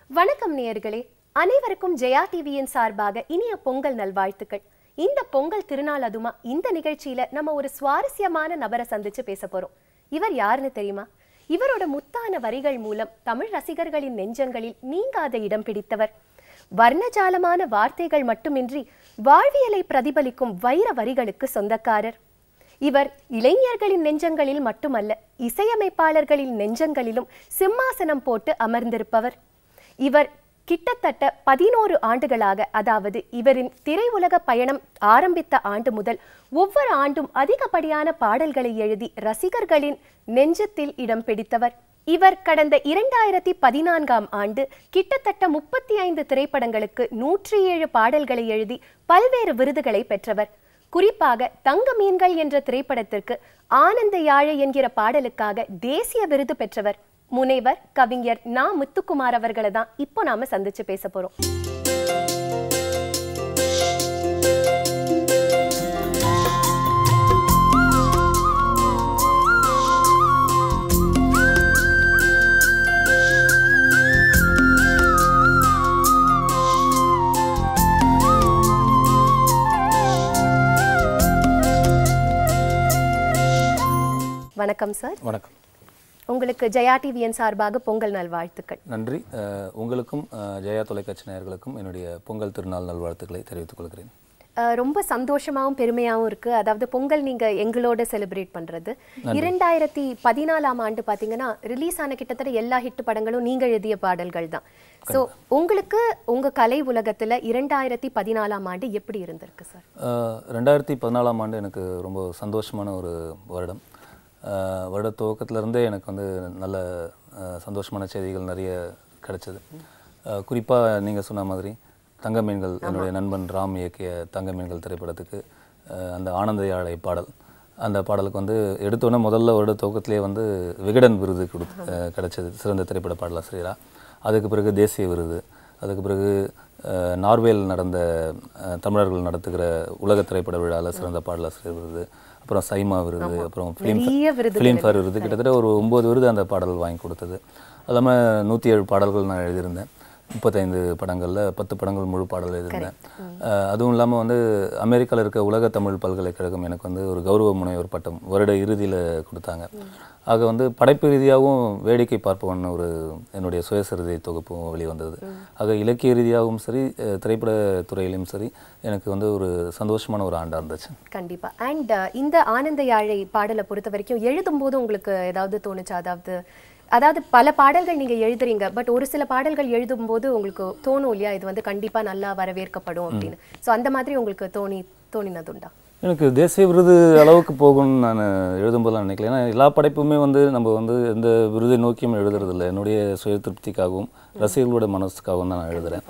வணக்கம் நேயர்களே அனைவருக்கும் ஜெயா டிவியின் சார்பாக இனிய பொங்கல் நல்வாழ்த்துக்கள் இந்த பொங்கல் திருநாள் அதுமா இந்த நிகழ்ச்சியில நம்ம ஒரு சுவாரஸ்யமான நபரை சந்திச்சு பேச போறோம் இவர் யாருன்னு தெரியுமா இவரோட முத்தான வரிகள் மூலம் தமிழ் ரசிகர்களின் நெஞ்சங்களில் நீங்காத இடம் பிடித்தவர் வர்ணஜாலமான வார்த்தைகள் மட்டுமின்றி வாழ்வியலை பிரதிபலிக்கும் வைர வரிகளுக்கு சொந்தக்காரர் இவர் இளைஞர்களின் நெஞ்சங்களில் மட்டுமல்ல இசையமைப்பாளர்களின் நெஞ்சங்களிலும் சிம்மாசனம் போட்டு அமர்ந்திருப்பவர் இவர் கிட்டத்தட்ட பதினோரு ஆண்டுகளாக அதாவது இவரின் திரையுலக பயணம் ஆரம்பித்த ஆண்டு முதல் ஒவ்வொரு ஆண்டும் அதிகப்படியான பாடல்களை எழுதி ரசிகர்களின் நெஞ்சத்தில் இடம் பிடித்தவர் இவர் கடந்த இரண்டாயிரத்தி பதினான்காம் ஆண்டு கிட்டத்தட்ட முப்பத்தி ஐந்து திரைப்படங்களுக்கு நூற்றி ஏழு பாடல்களை எழுதி பல்வேறு விருதுகளை பெற்றவர் குறிப்பாக தங்க மீன்கள் என்ற திரைப்படத்திற்கு ஆனந்த யாழை என்கிற பாடலுக்காக தேசிய விருது பெற்றவர் முனைவர் கவிஞர் நா முத்துக்குமார் அவர்களை தான் இப்போ நாம சந்திச்சு பேச போறோம் வணக்கம் சார் வணக்கம் உங்களுக்கு ஜெயா டிவியின் சார்பாக பொங்கல் நல்வாழ்த்துக்கள் நன்றி அஹ், உங்களுக்கும் அஹ், ஜெயா தொலைக்காட்சி நேயர்களுக்கும் என்னுடைய பொங்கல் திருநாள் நல்வாழ்த்துக்களை தெரிவித்துக் கொள்கிறேன் அஹ் ரொம்ப சந்தோஷமாவும் பெருமையாவும் இருக்கு அதாவது பொங்கல் நீங்க எங்களோட செலிப்ரேட் பண்றது இரண்டாயிரத்தி பதினாலாம் ஆண்டு பாத்தீங்கன்னா ரிலீஸ் ஆன கிட்டத்தட்ட எல்லா ஹிட் படங்களும் நீங்க எழுதிய பாடல்கள் தான் ஸோ உங்களுக்கு உங்க கலை உலகத்துல இரண்டாயிரத்தி பதினாலாம் ஆண்டு எப்படி இருந்திருக்கு சார் அஹ், ரெண்டாயிரத்தி பதினாலாம் ஆண்டு எனக்கு ரொம்ப சந்தோஷமான ஒரு வருடம் அஹ், வருட துவக்கத்திலிருந்தே எனக்கு வந்து நல்ல அஹ், சந்தோஷமான செய்திகள் நிறைய கிடைச்சது குறிப்பாக நீங்கள் சொன்ன மாதிரி தங்க மீன்கள் என்னுடைய நண்பன் ராம் இயக்கிய தங்க மீன்கள் திரைப்படத்துக்கு அஹ், அந்த ஆனந்த யாழை பாடல் அந்த பாடலுக்கு வந்து எடுத்தோன்னே முதல்ல வருட துவக்கத்திலே வந்து விகடன் விருது கொடுத்து அஹ், கிடைச்சது சிறந்த திரைப்பட பாடலாசிரியரா அதுக்கு பிறகு தேசிய விருது அதுக்கு பிறகு அஹ், நார்வேல் நடந்த அஹ், தமிழர்கள் நடத்துகிற உலக திரைப்பட விழாவில் சிறந்த பாடலாசிரியர் விருது அப்புறம் சைமா விருது அப்புறம் நிறைய ஃபிலிம் ஃபிலிம்ஃபேர் விருது கிட்டத்தட்ட ஒரு ஒம்பது விருது அந்த பாடல் வாங்கி கொடுத்தது அது இல்லாமல் நூற்றி ஏழு பாடல்கள் நான் எழுதியிருந்தேன் முப்பத்தைந்து படங்களில் பத்து படங்கள் முழு பாடல் எழுதியிருந்தேன் அஹ், அதுவும் இல்லாமல் வந்து அமெரிக்காவில் இருக்க உலக தமிழ் பல்கலைக்கழகம் எனக்கு வந்து ஒரு கௌரவ முனைவர் பட்டம் வருட இறுதியில் கொடுத்தாங்க ஆக வந்து படைப்பு ரீதியாகவும் வேடிக்கை பார்ப்பவன் ஒரு என்னுடைய சுயசரிதை தொகுப்பும் வெளிவந்தது ஆக இலக்கிய ரீதியாகவும் சரி அஹ், திரைப்படத் துறையிலும் சரி எனக்கு வந்து ஒரு சந்தோஷமான ஒரு ஆண்டாக இருந்துச்சு கண்டிப்பா அண்ட் இந்த ஆனந்த யாழை பாடலை பொறுத்த வரைக்கும் எழுதும்போது உங்களுக்கு ஏதாவது தோணுச்சா அதாவது அதாவது பல பாடல்கள் நீங்க எழுதுறீங்க பட் ஒரு சில பாடல்கள் எழுதும்போது உங்களுக்கு தோணும் இல்லையா இது வந்து கண்டிப்பா நல்லா வரவேற்கப்படும் அப்படின்னு சோ அந்த மாதிரி உங்களுக்கு தோணி தோணினதுண்டா எனக்கு தேசிய விருது அளவுக்கு போகும்னு நான் எழுதும்போதெல்லாம் நினைக்கல ஏன்னா எல்லா படைப்புமே வந்து நம்ம வந்து எந்த விருதை நோக்கியும் எழுதுறதில்ல என்னுடைய சுய திருப்திக்காகவும் ரசிகர்களோட மனசுக்காகவும் தான் நான் எழுதுகிறேன்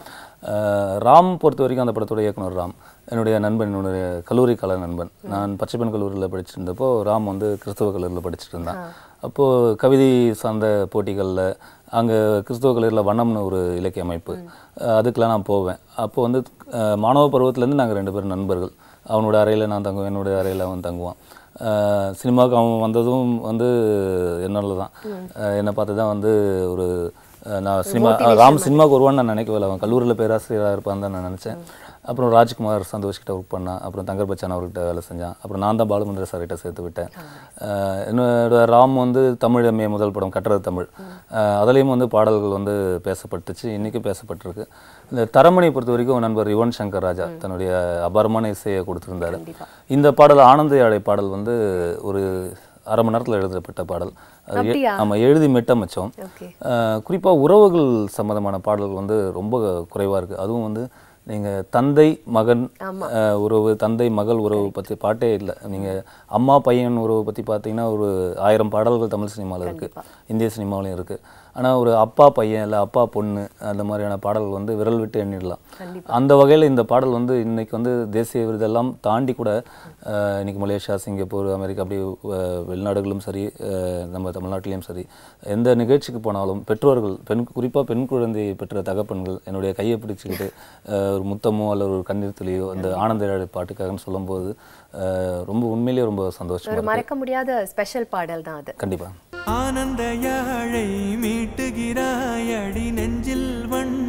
ராம் பொறுத்த வரைக்கும் அந்த படத்தோட இயக்குனர் ராம் என்னுடைய நண்பன் என்னுடைய கல்லூரி கால நண்பன் நான் பச்சைப்பன் கல்லூரியில் படிச்சுட்டு இருந்தப்போ ராம் வந்து கிறிஸ்தவ கல்லூரியில் படிச்சுட்டு இருந்தான் அப்போது கவிதை சார்ந்த போட்டிகளில் அங்கே கிறிஸ்தவ கல்லூரியில் வண்ணம்னு ஒரு இலக்கிய அமைப்பு அஹ் அதுக்கெல்லாம் நான் போவேன் அப்போ வந்து அஹ் மாணவ பருவத்துலேருந்து நாங்கள் ரெண்டு பேரும் நண்பர்கள் அவனோட அறையில் நான் தங்குவேன் என்னுடைய அறையில் அவன் தங்குவான் அஹ் சினிமாவுக்கு அவன் வந்ததும் வந்து என்னால தான் அஹ் என்னை பார்த்து தான் வந்து ஒரு அஹ் நான் சினிமா ராம் சினிமாவுக்கு வருவான்னு நான் நினைக்கவே இல்லை அவன் கல்லூரியில் பேராசிரியராக இருப்பான்னு தான் நான் நினச்சேன் அப்புறம் ராஜ்குமார் சந்தோஷ் கிட்ட ஒர்க் பண்ணான் அப்புறம் தங்கர் பச்சான் அவர்கிட்ட வேலை செஞ்சான் அப்புறம் நான் தான் பாலுமந்திர சார்கிட்ட சேர்த்து விட்டேன் அஹ் என்னோட ராம் வந்து தமிழ் எம்ஏ முதல் படம் கட்டுறது தமிழ் அஹ் அதுலேயும் வந்து பாடல்கள் வந்து பேசப்பட்டுச்சு இன்றைக்கும் பேசப்பட்டிருக்கு இந்த தரமணி பொறுத்த வரைக்கும் நண்பர் யுவன் சங்கர் ராஜா தன்னுடைய அபாரமான இசையை கொடுத்துருந்தாரு இந்த பாடல் ஆனந்த யாழை பாடல் வந்து ஒரு அரை மணி நேரத்தில் எழுதப்பட்ட பாடல் அது எ- அப்படியா? ஆமா எழுதி மெட்டமச்சோம் ஓகே குறிப்பாக உறவுகள் சம்மந்தமான பாடல்கள் வந்து ரொம்ப குறைவாக இருக்குது அதுவும் வந்து நீங்கள் தந்தை மகன் அஹ், உறவு தந்தை மகள் உறவு பற்றி பாட்டே இல்லை நீங்கள் அம்மா பையன் உறவு பற்றி பார்த்தீங்கன்னா ஒரு ஆயிரம் பாடல்கள் தமிழ் சினிமாவில் இருக்குது இந்திய சினிமாவிலையும் இருக்குது ஆனால் ஒரு அப்பா பையன் இல்லை அப்பா பொண்ணு அந்த மாதிரியான பாடல்கள் வந்து விரல் விட்டு எண்ணிடலாம் அந்த வகையில் இந்த பாடல் வந்து இன்னைக்கு வந்து தேசிய விருதெல்லாம் தாண்டி கூட அஹ், இன்னைக்கு மலேசியா சிங்கப்பூர் அமெரிக்கா அப்படி அஹ், வெளிநாடுகளும் சரி அஹ், நம்ம தமிழ்நாட்டிலையும் சரி எந்த நிகழ்ச்சிக்கு போனாலும் பெற்றோர்கள் பெண் குறிப்பாக பெண் குழந்தை பெற்ற தகப்பன்கள் என்னுடைய கையை பிடிச்சிக்கிட்டு அஹ், ஒரு முத்தமோ அல்லது ஒரு கண்ணீர் துளியோ அந்த ஆனந்த இழை பாட்டுக்காகன்னு சொல்லும்போது அஹ், ரொம்ப உண்மையிலேயே ரொம்ப சந்தோஷமா ஒரு மறக்க முடியாத ஸ்பெஷல் பாடல் தான் அது கண்டிப்பாக ஆனந்த யாழை மீட்டுகிறாய் அடி நெஞ்சில் வண்ண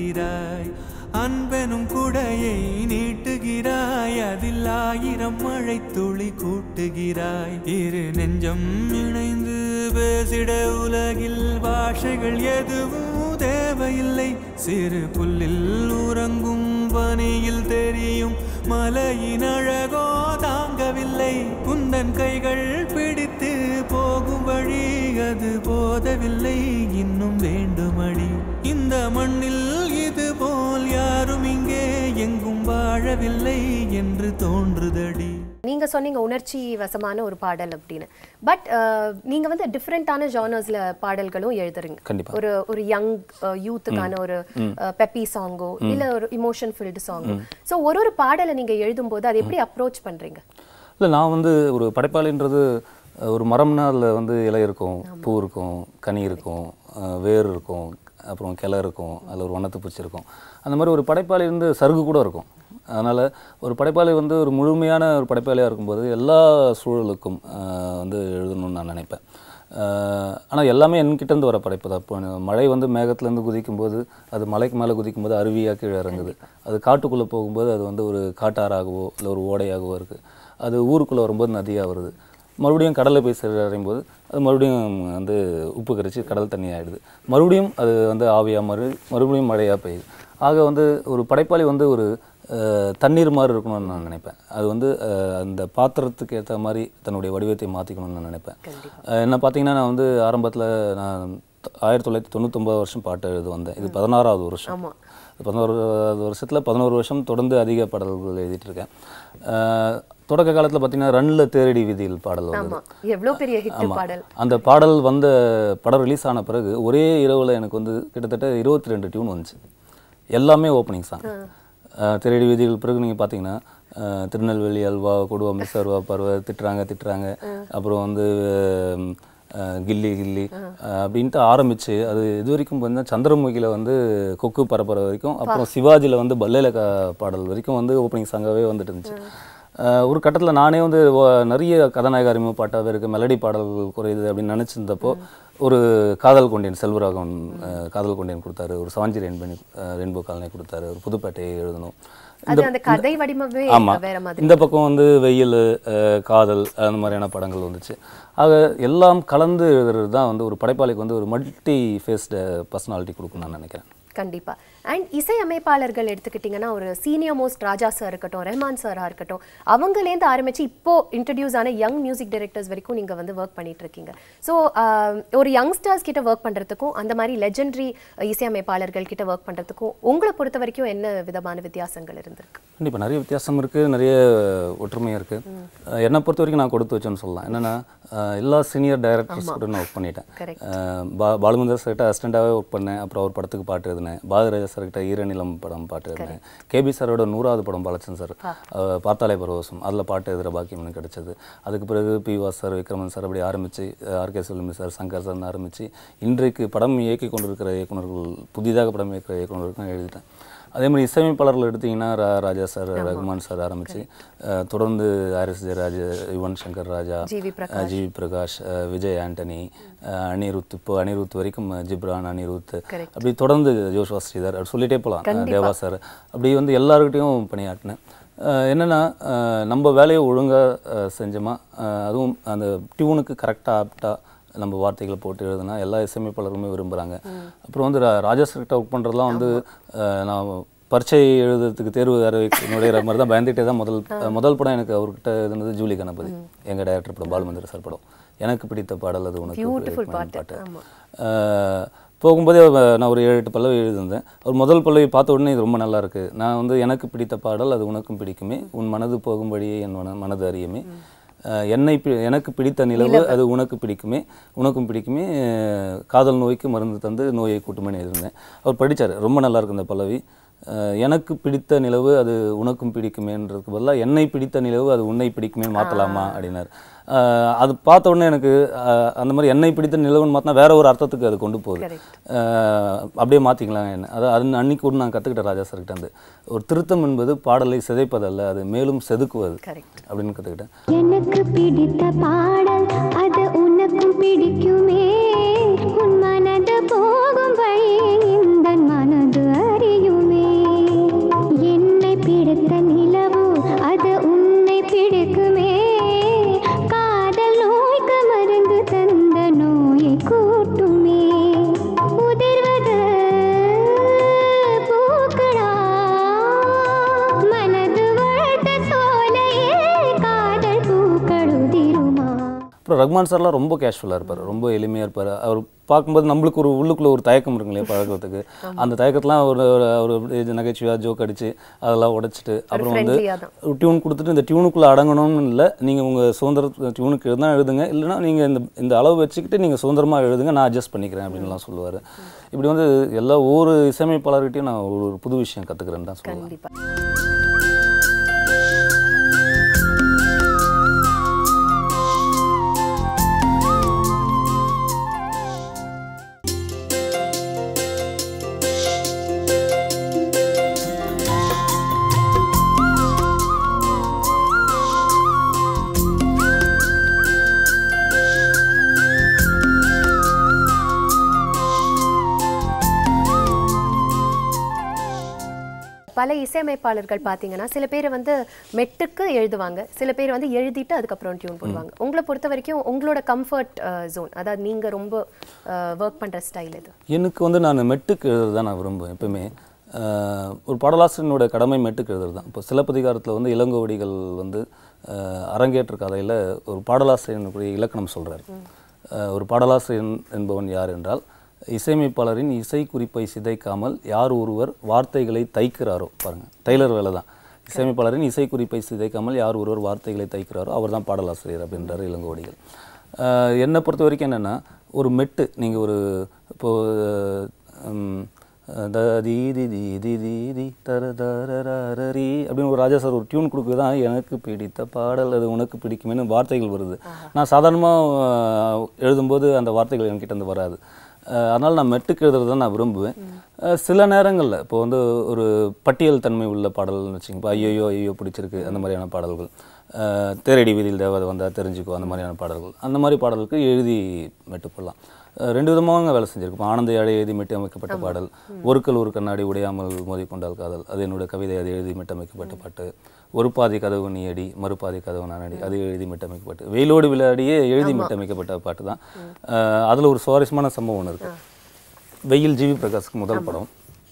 காட்டுகிறாய் அன்பெனும் குடையை நீட்டுகிறாய் அதில் ஆயிரம் மழை துளி கூட்டுகிறாய் இரு நெஞ்சம் இணைந்து பேசிட உலகில் பாஷைகள் எதுவும் தேவையில்லை சிறு புல்லில் உறங்கும் பனியில் தெரியும் மலையின் அழகோ தாங்கவில்லை குந்தன் கைகள் பிடித்து போகும் வழி அது போதவில்லை இன்னும் வேண்டுமடி இந்த மண்ணில் இது போல் யாரும் இங்கே எங்கும் வாழவில்லை என்று தோன்றுதடி நீங்க சொன்னீங்க உணர்ச்சி வசமான ஒரு பாடல் அப்படின்னு பட் நீங்க வந்து டிஃப்ரெண்டான ஜானர்ஸ்ல பாடல்களும் எழுதுறீங்க கண்டிப்பா. ஒரு ஒரு யங் யூத்துக்கான ஒரு பெப்பி சாங்கோ இல்ல ஒரு இமோஷன் ஃபில்டு சாங்கோ சோ ஒரு ஒரு பாடலை நீங்க எழுதும்போது அதை எப்படி அப்ரோச் பண்றீங்க இல்லை நான் வந்து ஒரு படைப்பாளின்றது அஹ், ஒரு மரம்னா அதில் வந்து இலை இருக்கும் பூ இருக்கும் கனி இருக்கும் அஹ், வேர் இருக்கும் அப்புறம் கிளை இருக்கும் அதில் ஒரு வண்ணத்து பூச்சி இருக்கும் அந்த மாதிரி ஒரு படைப்பாளி வந்து சருகு கூட இருக்கும் அதனால் ஒரு படைப்பாளி வந்து ஒரு முழுமையான ஒரு படைப்பாளியாக இருக்கும்போது எல்லா சூழலுக்கும் அஹ், வந்து எழுதணும்னு நான் நினைப்பேன் ஆனால் எல்லாமே என்கிட்டேருந்து வர படைப்பு தான் இப்போ மழை வந்து மேகத்துலேருந்து குதிக்கும்போது அது மலைக்கு மேலே குதிக்கும்போது அருவியாக கீழே இறங்குது அது காட்டுக்குள்ளே போகும்போது அது வந்து ஒரு காட்டாறாகவோ இல்லை ஒரு ஓடையாகவோ இருக்குது அது ஊருக்குள்ளே வரும்போது நதியாக வருது மறுபடியும் கடலில் போய் அடையும் போது அது மறுபடியும் வந்து உப்பு கரிச்சு கடல் தண்ணி ஆகிடுது மறுபடியும் அது வந்து ஆவியாக மறு மறுபடியும் மழையாக பெய்யுது ஆக வந்து ஒரு படைப்பாளி வந்து ஒரு அஹ், தண்ணீர் மாதிரி இருக்கணும்னு நான் நினைப்பேன் அது வந்து அஹ், அந்த பாத்திரத்துக்கு ஏற்ற மாதிரி தன்னுடைய வடிவத்தை மாற்றிக்கணும்னு நான் நினைப்பேன் அஹ், என்ன பார்த்தீங்கன்னா நான் வந்து ஆரம்பத்தில் நான் ஆயிரத்தி தொள்ளாயிரத்தி தொண்ணூத்தொம்பது வருஷம் பாட்டு எழுத வந்தேன் இது பதினாறாவது வருஷம் ஆமா பதினோராவது வருஷத்தில் பதினோரு வருஷம் தொடர்ந்து அதிக பாடல்கள் எழுதிட்டு இருக்கேன் அஹ், தொடக்க காலத்தில் பார்த்தீங்கன்னா ரன்னில் தேரடி வீதியில் பாடல் வந்தது ஆமா எவ்வளவு பெரிய ஹிட் பாடல் அந்த பாடல் வந்த படம் ரிலீஸ் ஆன பிறகு ஒரே இரவில் எனக்கு வந்து கிட்டத்தட்ட இருபத்தி ரெண்டு டியூன் வந்துச்சு எல்லாமே ஓப்பனிங் சாங் திரையடி வீதிகள் பிறகு நீங்கள் பார்த்தீங்கன்னா அஹ், திருநெல்வேலி அல்வா கொடுவா மிஸ் அருவா பருவ திட்டுறாங்க திட்டுறாங்க அப்புறம் வந்து உம், அஹ், கில்லி கில்லி அஹ், அப்படின்ட்டு ஆரம்பிச்சு அது இது வரைக்கும் பார்த்தீங்கன்னா சந்திரமுகியில் வந்து கொக்கு பரப்புற வரைக்கும் அப்புறம் சிவாஜியில் வந்து பல்லேல கா பாடல் வரைக்கும் வந்து ஓப்பனிங் சாங்காகவே வந்துட்டு இருந்துச்சு அஹ் ஒரு கட்டத்தில் நானே வந்து ஓ- நிறைய கதாநாயக அறிமுக பாட்டாகவே இருக்குது மெலடி பாடல்கள் குறையுது அப்படின்னு நினச்சிருந்தப்போ ஒரு காதல் கொண்டேன் செல்வராகவன் அஹ், காதல் கொண்டேன் கொடுத்தாரு ஒரு சாஞ்சி ரெயின்பனி ரெயின்போ காலனி கொடுத்தாரு ஒரு புதுப்பேட்டையை எழுதணும் அது அந்த கதை வடிவமே ஆமாம் வேற மாதிரி இந்த பக்கம் வந்து வெயில் அஹ், காதல் அந்த மாதிரியான படங்கள் வந்துச்சு ஆக எல்லாம் கலந்து எழுதுறது தான் வந்து ஒரு படைப்பாளிக்கு வந்து ஒரு மல்டி ஃபேஸ்டு பர்சனாலிட்டி கொடுக்கும் நான் நினைக்கிறேன் கண்டிப்பா அண்ட் இசையமைப்பாளர்கள் எடுத்துக்கிட்டிங்கன்னா ஒரு சீனியர் மோஸ்ட் ராஜா சார் இருக்கட்டும் ரெஹ்மான் சாரா இருக்கட்டும் அவங்களேருந்து ஆரம்பிச்சு இப்போ இன்ட்ரடியூஸ் ஆன யங் மியூசிக் டைரக்டர்ஸ் வரைக்கும் நீங்க வந்து ஒர்க் பண்ணிட்டு இருக்கீங்க ஸோ ஒரு யங்ஸ்டர்ஸ் கிட்ட ஒர்க் பண்றதுக்கும் அந்த மாதிரி லெஜெண்டரி இசையமைப்பாளர்கள் கிட்ட ஒர்க் பண்றதுக்கும் உங்களை பொறுத்த வரைக்கும் என்ன விதமான வித்தியாசங்கள் இருந்திருக்கு கண்டிப்பாக நிறைய வித்தியாசம் இருக்குது நிறைய ஒற்றுமையாக இருக்குது என்னை பொறுத்த வரைக்கும் நான் கொடுத்து வச்சேன்னு சொல்லலாம் என்னென்னா எல்லா சீனியர் டைரக்டர்ஸ் கூட நான் ஒர்க் பண்ணிட்டேன் Correct. அஹ், பா பாலுமந்தர் சார்கிட்ட அசிஸ்டண்ட்டாகவே ஒர்க் பண்ணேன் அப்புறம் அவர் படத்துக்கு பாட்டு எழுதினேன் பாரதிராஜா சார்கிட்ட ஈரநிலம் படம் பாட்டு எழுதினேன் கேபி சாரோட நூறாவது படம் பாலச்சன் சார் அஹ், பார்த்தாலே பரவசம் அதில் பாட்டு எழுதுகிற பாக்கியம் எனக்கு கிடைச்சது அதுக்கு பிறகு P Vasu sir Vikraman sir அப்படி ஆரம்பித்து ஆர்கே செல்லுமி சார் சங்கர் சார்னு ஆரம்பித்து இன்றைக்கு படம் இயக்கி கொண்டிருக்கிற இயக்குனர்கள் புதிதாக படம் இயக்கிற இயக்குனருக்கும் எழுதிட்டேன் அதே மாதிரி இசையமைப்பாளர்கள் எடுத்தீங்கன்னா ரா ராஜா சார் ரகுமான் சார் ஆரம்பித்து தொடர்ந்து ஆர்எஸ் ஜெயராஜ் யுவன் சங்கர் ராஜா ஜிவி அஹ், ஜிவி பிரகாஷ் அஹ், விஜய் ஆண்டனி அஹ், அனிருத் இப்போ அனிருத் வரைக்கும் அஹ், ஜிப்ரான் அனிருத் Correct. அப்படி தொடர்ந்து ஜோஷ்வா ஸ்ரீதர் அப்படி சொல்லிட்டே போகலாம் தேவா சார் அப்படி வந்து எல்லாருக்கிட்டையும் பணியாற்றினேன் அஹ், என்னன்னா அஹ், நம்ம வேலையை ஒழுங்காக செஞ்சோமா அஹ், அதுவும் அந்த டியூனுக்கு கரெக்டாக ஆப்டாக நம்ம வார்த்தைகளை போட்டு எழுதுனா எல்லா இசையமைப்பாளருமே விரும்புகிறாங்க அப்புறம் வந்து ரா- ராஜா சார்கிட்ட ஒர்க் பண்ணுறதுலாம் வந்து அஹ், நான் பரீட்சை எழுதுறதுக்கு தேர்வு வேறு நுழையிற மாதிரி தான் பயந்துகிட்டே தான் முதல் முதல் படம் எனக்கு அவர்கிட்ட இருந்தது ஜூலி கணபதி எங்கள் டைரக்டர் படம் பாலுமந்திர சார் படம் எனக்கு பிடித்த பாடல் அது உனக்கு Beautiful பிடிக்குமா பாட்டு. பாட்டு ஆமா. அஹ், போகும்போதே அவ- நான் ஒரு ஏழு எட்டு பல்லவி எழுதியிருந்தேன் அவர் முதல் பல்லவி பார்த்த உடனே இது ரொம்ப நல்லா இருக்கு நான் வந்து எனக்கு பிடித்த பாடல் அது உனக்கும் பிடிக்குமே உன் மனது போகும் வழியே என் மன மனது அறியுமே அஹ், என்னை பி- எனக்கு பிடித்த நிலவு அது உனக்கு பிடிக்குமே உனக்கும் பிடிக்குமே அஹ், காதல் நோய்க்கு மருந்து தந்து நோயை கூட்டுமேன்னு எழுதியிருந்தேன் அவர் படிச்சார் ரொம்ப நல்லா இருக்கு இந்த பல்லவி அஹ், எனக்கு பிடித்த நிலவு அது உனக்கும் பிடிக்குமேன்றதுக்கு பதிலாக என்னை பிடித்த நிலவு அது உன்னை பிடிக்குமே மாற்றலாமா அப்படின்னாரு அஹ், அது பார்த்த உடனே எனக்கு அஹ், அந்த மாதிரி என்னை பிடித்த நிலவுன்னு மாற்றினா வேற ஒரு அர்த்தத்துக்கு அது கொண்டு போகுது Correct. அஹ், அப்படியே மாற்றிக்கலாம் என்ன அது அது அன்னைக்கு கூட நான் கற்றுக்கிட்டேன் ராஜா சார்கிட்ட இருந்து ஒரு திருத்தம் என்பது பாடலை சிதைப்பதல்ல அது மேலும் செதுக்குவது கரெக்ட் அப்படின்னு கற்றுக்கிட்டேன் எனக்கு பிடித்த பாடல் அது உனக்கும் பிடிக்குமே உன் மனது போகும் வழி இந்த மனது அறியும் ரஹ்மான் சார்லாம் ரொம்ப கேஷுவலாக இருப்பார் ரொம்ப எளிமையாக இருப்பார் அவர் பார்க்கும்போது நம்மளுக்கு ஒரு உள்ளுக்குள்ள ஒரு தயக்கம் இருக்கு இல்லையா பழகிறதுக்கு அந்த தயக்கத்தெல்லாம் ஒரு ஒரு- ஒரு இது நகைச்சுவையாக ஜோக் அடிச்சு அதெல்லாம் உடைச்சிட்டு அப்புறம் வந்து friendly-ஆ தான். டியூன் கொடுத்துட்டு இந்த டியூனுக்குள்ளே அடங்கணும்னு இல்லை நீங்கள் உங்கள் சுதந்திர டியூனுக்கு தான் எழுதுங்க இல்லைன்னா நீங்கள் இந்த இந்த அளவு வச்சுக்கிட்டு நீங்கள் சுதந்திரமாக எழுதுங்க நான் அட்ஜஸ்ட் பண்ணிக்கிறேன் அப்படின்லாம் சொல்லுவார் இப்படி வந்து எல்லா ஒவ்வொரு இசையமைப்பாளர்கிட்டையும் நான் ஒரு ஒரு புது விஷயம் கற்றுக்கிறேன்னு தான் சொல்லுவேன் கண்டிப்பா பல இசையமைப்பாளர்கள் பார்த்தீங்கன்னா சில பேர் வந்து மெட்டுக்கு எழுதுவாங்க சில பேர் வந்து எழுதிட்டு அதுக்கப்புறம் டியூன் போடுவாங்க உங்களை பொறுத்த வரைக்கும் உங்களோட கம்ஃபர்ட் ஜோன் அதாவது நீங்க ரொம்ப ஒர்க் பண்ற ஸ்டைல் இது எனக்கு வந்து நான் மெட்டுக்கு எழுதுறது தான் நான் விரும்புவேன் எப்பவுமே அஹ், ஒரு பாடலாசிரியனுடைய கடமை மெட்டுக்கு எழுதுறது தான் இப்போ சிலப்பதிகாரத்தில் வந்து இளங்கோவடிகள் வந்து அஹ், அரங்கேற்ற கதையில் ஒரு பாடலாசிரியனுடைய இலக்கணம் சொல்கிறார் ஒரு பாடலாசிரியன் என்பவன் யார் என்றால் இசையமைப்பாளரின் இசை குறிப்பை சிதைக்காமல் யார் ஒருவர் வார்த்தைகளை தைக்கிறாரோ பாருங்கள் டெய்லர் வேலை தான் இசையமைப்பாளரின் இசை குறிப்பை சிதைக்காமல் யார் ஒருவர் வார்த்தைகளை தைக்கிறாரோ அவர் தான் பாடலாசிரியர் அப்படின்றார் இளங்கோவடிகள் ஆஹ் என்னை பொறுத்த வரைக்கும் என்னென்னா ஒரு மெட்டு நீங்கள் ஒரு இப்போது த தி தி தி தி தி தி தர தரரரி அப்படின்னு ஒரு ராஜா சார் ஒரு டியூன் கொடுக்குறது தான் எனக்கு பிடித்த பாடல் அது உனக்கு பிடிக்குமேனு வார்த்தைகள் வருது நான் சாதாரணமாக எழுதும்போது அந்த வார்த்தைகள் என்கிட்ட இருந்து வராது அஹ் அதனால் நான் மெட்டுக்கு எழுதுறது தான் நான் விரும்புவேன் அஹ் சில நேரங்களில் இப்போ வந்து ஒரு பட்டியல் தன்மை உள்ள பாடல்னு வச்சுங்க இப்போ ஐயோ ஐயோ பிடிச்சிருக்கு அந்த மாதிரியான பாடல்கள் அஹ் தேரடி வீதியில் தேவதை வந்தால் தெரிஞ்சுக்கோ அந்த மாதிரியான பாடல்கள் அந்த மாதிரி பாடலுக்கு எழுதி மெட்டு போடலாம் அஹ் ரெண்டு விதமாக வேலை செஞ்சிருக்கும் இப்போ ஆனந்த யாழை எழுதி மெட்டு அமைக்கப்பட்ட பாடல் ஒருக்கல் ஒரு கண்ணாடி உடையாமல் மோதிக்கொண்டால் காதல் அது என்னோட கவிதை அது எழுதி மெட்டு அமைக்கப்பட்ட பாட்டு ஒரு பாதி கதவு நீ அடி மறுபாதி கதவு நான் அடி அது எழுதி மெட்டமைக்கப்பட்டு வெயிலோடு விளையாடியே எழுதி மெட்டமைக்கப்பட்ட பாட்டு தான் அதில் ஒரு சுவாரஸ்யமான சம்பவம் ஒன்று இருக்கு வெயில் ஜிவி பிரகாஷ்க்கு முதல் படம்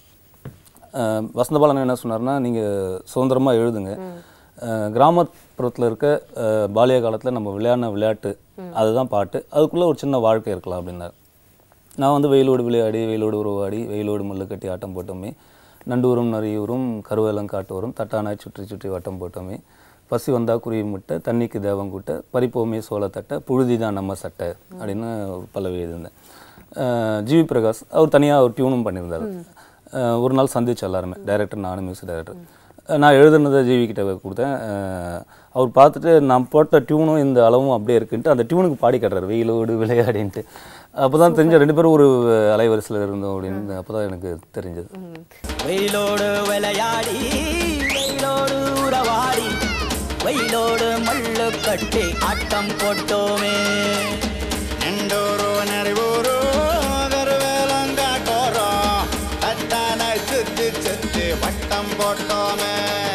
அஹ் வசந்தபாலன் என்ன சொன்னார்னா நீங்கள் சுதந்திரமாக எழுதுங்க அஹ் கிராமப்புறத்தில் இருக்க அஹ் பாலிய காலத்தில் நம்ம விளையாடின விளையாட்டு அதுதான் பாட்டு அதுக்குள்ளே ஒரு சின்ன வாழ்க்கை இருக்கலாம் அப்படின்னார் நான் வந்து வெயிலோடு விளையாடி வெயிலோடு உருவாடி வெயிலோடு முள்ளு கட்டி ஆட்டம் போட்டோமே நண்டூரும் நரியூரும் கருவேலம் காட்டோரும் தட்டானாய் சுற்றி சுற்றி வட்டம் போட்டோமே பசி வந்தா குருவி முட்டை தண்ணிக்கு தேவம் கூட்ட பறிப்போமே சோளத்தட்டை புழுதி தான் நம்ம சட்டை அப்படின்னு ஒரு பல்லவி எழுதியிருந்தேன் அஹ் ஜிவி பிரகாஷ் அவர் தனியாக ஒரு டியூனும் பண்ணியிருந்தார் அஹ் ஒரு நாள் சந்திச்சு எல்லாருமே டைரக்டர் நானும் மியூசிக் டைரக்டர் நான் எழுதுனதை ஜிவி கிட்ட கொடுத்தேன் அஹ் அவர் பார்த்துட்டு நான் போட்ட டியூனும் இந்த அளவும் அப்படியே இருக்குன்ட்டு அந்த டியூனுக்கு பாடி காட்டுறாரு வெயிலோடு விளையாடின்ட்டு அப்போ தான் தெரிஞ்ச ரெண்டு பேரும் ஒரு அலைவரிசையில் இருந்தோம் அப்படின்னு அப்போ தான் எனக்கு தெரிஞ்சது வெயிலோடு விளையாடி வெயிலோடு உறவாடி வெயிலோடு மல்லு கட்டி ஆட்டம் போட்டோமே நின்றோரோ நரிவோரோ கருவேலங்காட்டோரோ தட்டான சுத்தி சுத்தி வட்டம் போட்டோமே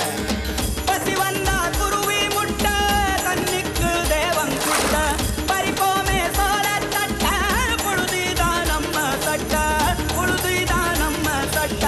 பசி வந்தா குருவி முட்டை தண்ணிக்கு தேவம் குட்ட பறிப்போமே சோழ தட்ட புழுதிதான் நம்ம சட்ட புழுதிதான் நம்ம சட்ட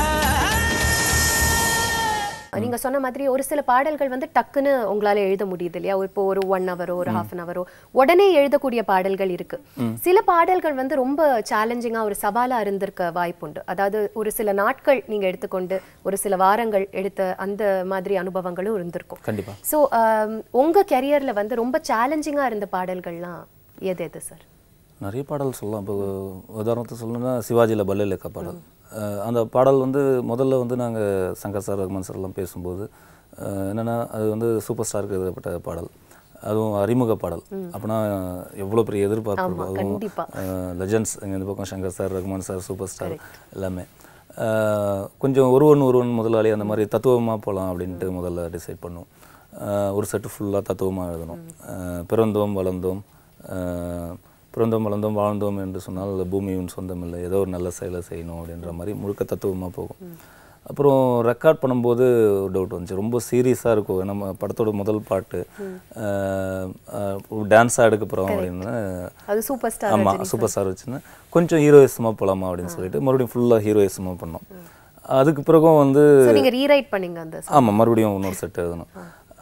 நீங்க சொன்ன மாதிரி ஒரு சில பாடல்கள் வந்து டக்குன்னு உங்களால எழுத முடியுது இல்லையா இப்போ ஒரு ஒன் ஹவரோ ஒரு ஹாஃப் அன் ஹவரோ உடனே எழுதக்கூடிய பாடல்கள் இருக்கு சில பாடல்கள் வந்து ரொம்ப சேலஞ்சிங்கா ஒரு சவாலா இருந்திருக்க வாய்ப்புண்டு அதாவது ஒரு சில நாட்கள் நீங்க எடுத்துக்கொண்டு ஒரு சில வாரங்கள் எடுத்த அந்த மாதிரி அனுபவங்களும் இருந்திருக்கும் கண்டிப்பாக ஸோ உங்க கெரியர்ல வந்து ரொம்ப சேலஞ்சிங்கா இருந்த பாடல்கள்லாம் எது எது சார் நிறைய பாடல் சொல்லலாம் இப்போ உதாரணத்துக்கு சொல்லணும்னா சிவாஜியில் பல்லேலக்கா பாடல் அஹ் அந்த பாடல் வந்து முதல்ல வந்து நாங்கள் சங்கர் சார் ரஹ்மான் சார் எல்லாம் பேசும்போது அஹ் என்னன்னா அது வந்து சூப்பர் ஸ்டாருக்கு எழுதப்பட்ட பாடல் அதுவும் அறிமுக பாடல் அப்படின்னா எவ்வளோ பெரிய எதிர்பார்ப்பு இருக்கும் அதுவும் கண்டிப்பா. லெஜண்ட்ஸ் இங்கே இந்த பக்கம் Shankar sir Rahman sir super star எல்லாமே அஹ் கொஞ்சம் ஒருவன் ஒருவன் முதலாளி அந்த மாதிரி தத்துவமாக போகலாம் அப்படின்ட்டு முதல்ல டிசைட் பண்ணோம் அஹ் ஒரு செட்டு ஃபுல்லாக தத்துவமாக எழுதணும் அஹ் பிறந்தோம் வளர்ந்தோம் அஹ் பிறந்தோம் வளர்ந்தோம் வாழ்ந்தோம் என்று சொன்னால் பூமியும் சொந்தம் இல்லை ஏதோ ஒரு நல்ல செயலை செய்யணும் அப்படின்ற மாதிரி முழுக்க தத்துவமாக போகும் அப்புறம் ரெக்கார்ட் பண்ணும்போது ஒரு டவுட் வந்துச்சு ரொம்ப சீரியஸாக இருக்கும் நம்ம படத்தோட முதல் பாட்டு டான்ஸாக எடுக்க போகிறோம் அப்படின்னு அது சூப்பர் ஸ்டார் ஆமாம் சூப்பர் ஸ்டார் வச்சுன்னு கொஞ்சம் ஹீரோயிசமாக போகலாமா அப்படின்னு சொல்லிட்டு மறுபடியும் ஃபுல்லாக ஹீரோயிசமாக பண்ணோம் அதுக்கு பிறகும் வந்து ஸோ நீங்க ரீரைட் பண்ணீங்க அந்த ஆமாம் மறுபடியும் இன்னொரு செட் எழுதணும்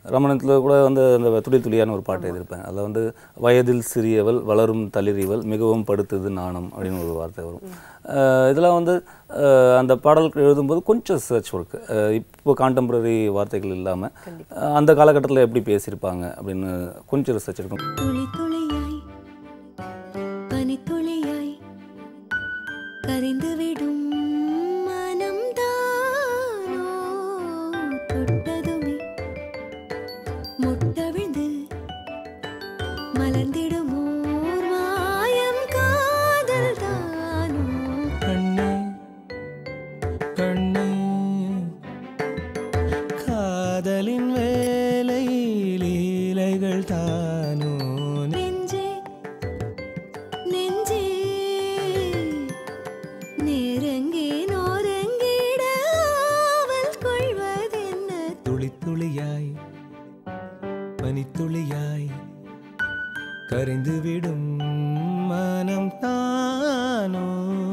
ரமணத்தில் கூட வந்து அந்த துளி துளியான ஒரு பாட்டு எழுதியிருப்பேன் அதில் வந்து வயதில் சிறியவள் வளரும் தளிரிவள் மிகவும் படுத்தது நாணம் அப்படின்னு ஒரு வார்த்தை வரும் அஹ் இதெல்லாம் வந்து அஹ் அந்த பாடல்கள் எழுதும்போது கொஞ்சம் சர்ச் ஒர்க் இப்போ கான்டெம்பரரி வார்த்தைகள் இல்லாமல் அந்த காலகட்டத்தில் எப்படி பேசியிருப்பாங்க அப்படின்னு கொஞ்சம் ரிசர்ச் இருக்கும் துளி துளியாய் பனித்துளியாய் கரிந்துவிடும் மனம்தானோ தொட்டதுமே முட்டவிழ்ந்து மலர்ந்திடுமோர் மாயம் காதல் தானோ கண்ணே கண்ணே காதலின் வேலை லீலைகள் தானோ நெஞ்சே நெஞ்சே நேரங்கே நோரங்கிட ஆவல் கொள்வதென்ன துளி துளியாய் பனித்துளியாய் கரைந்து விடும் மனம் தானோ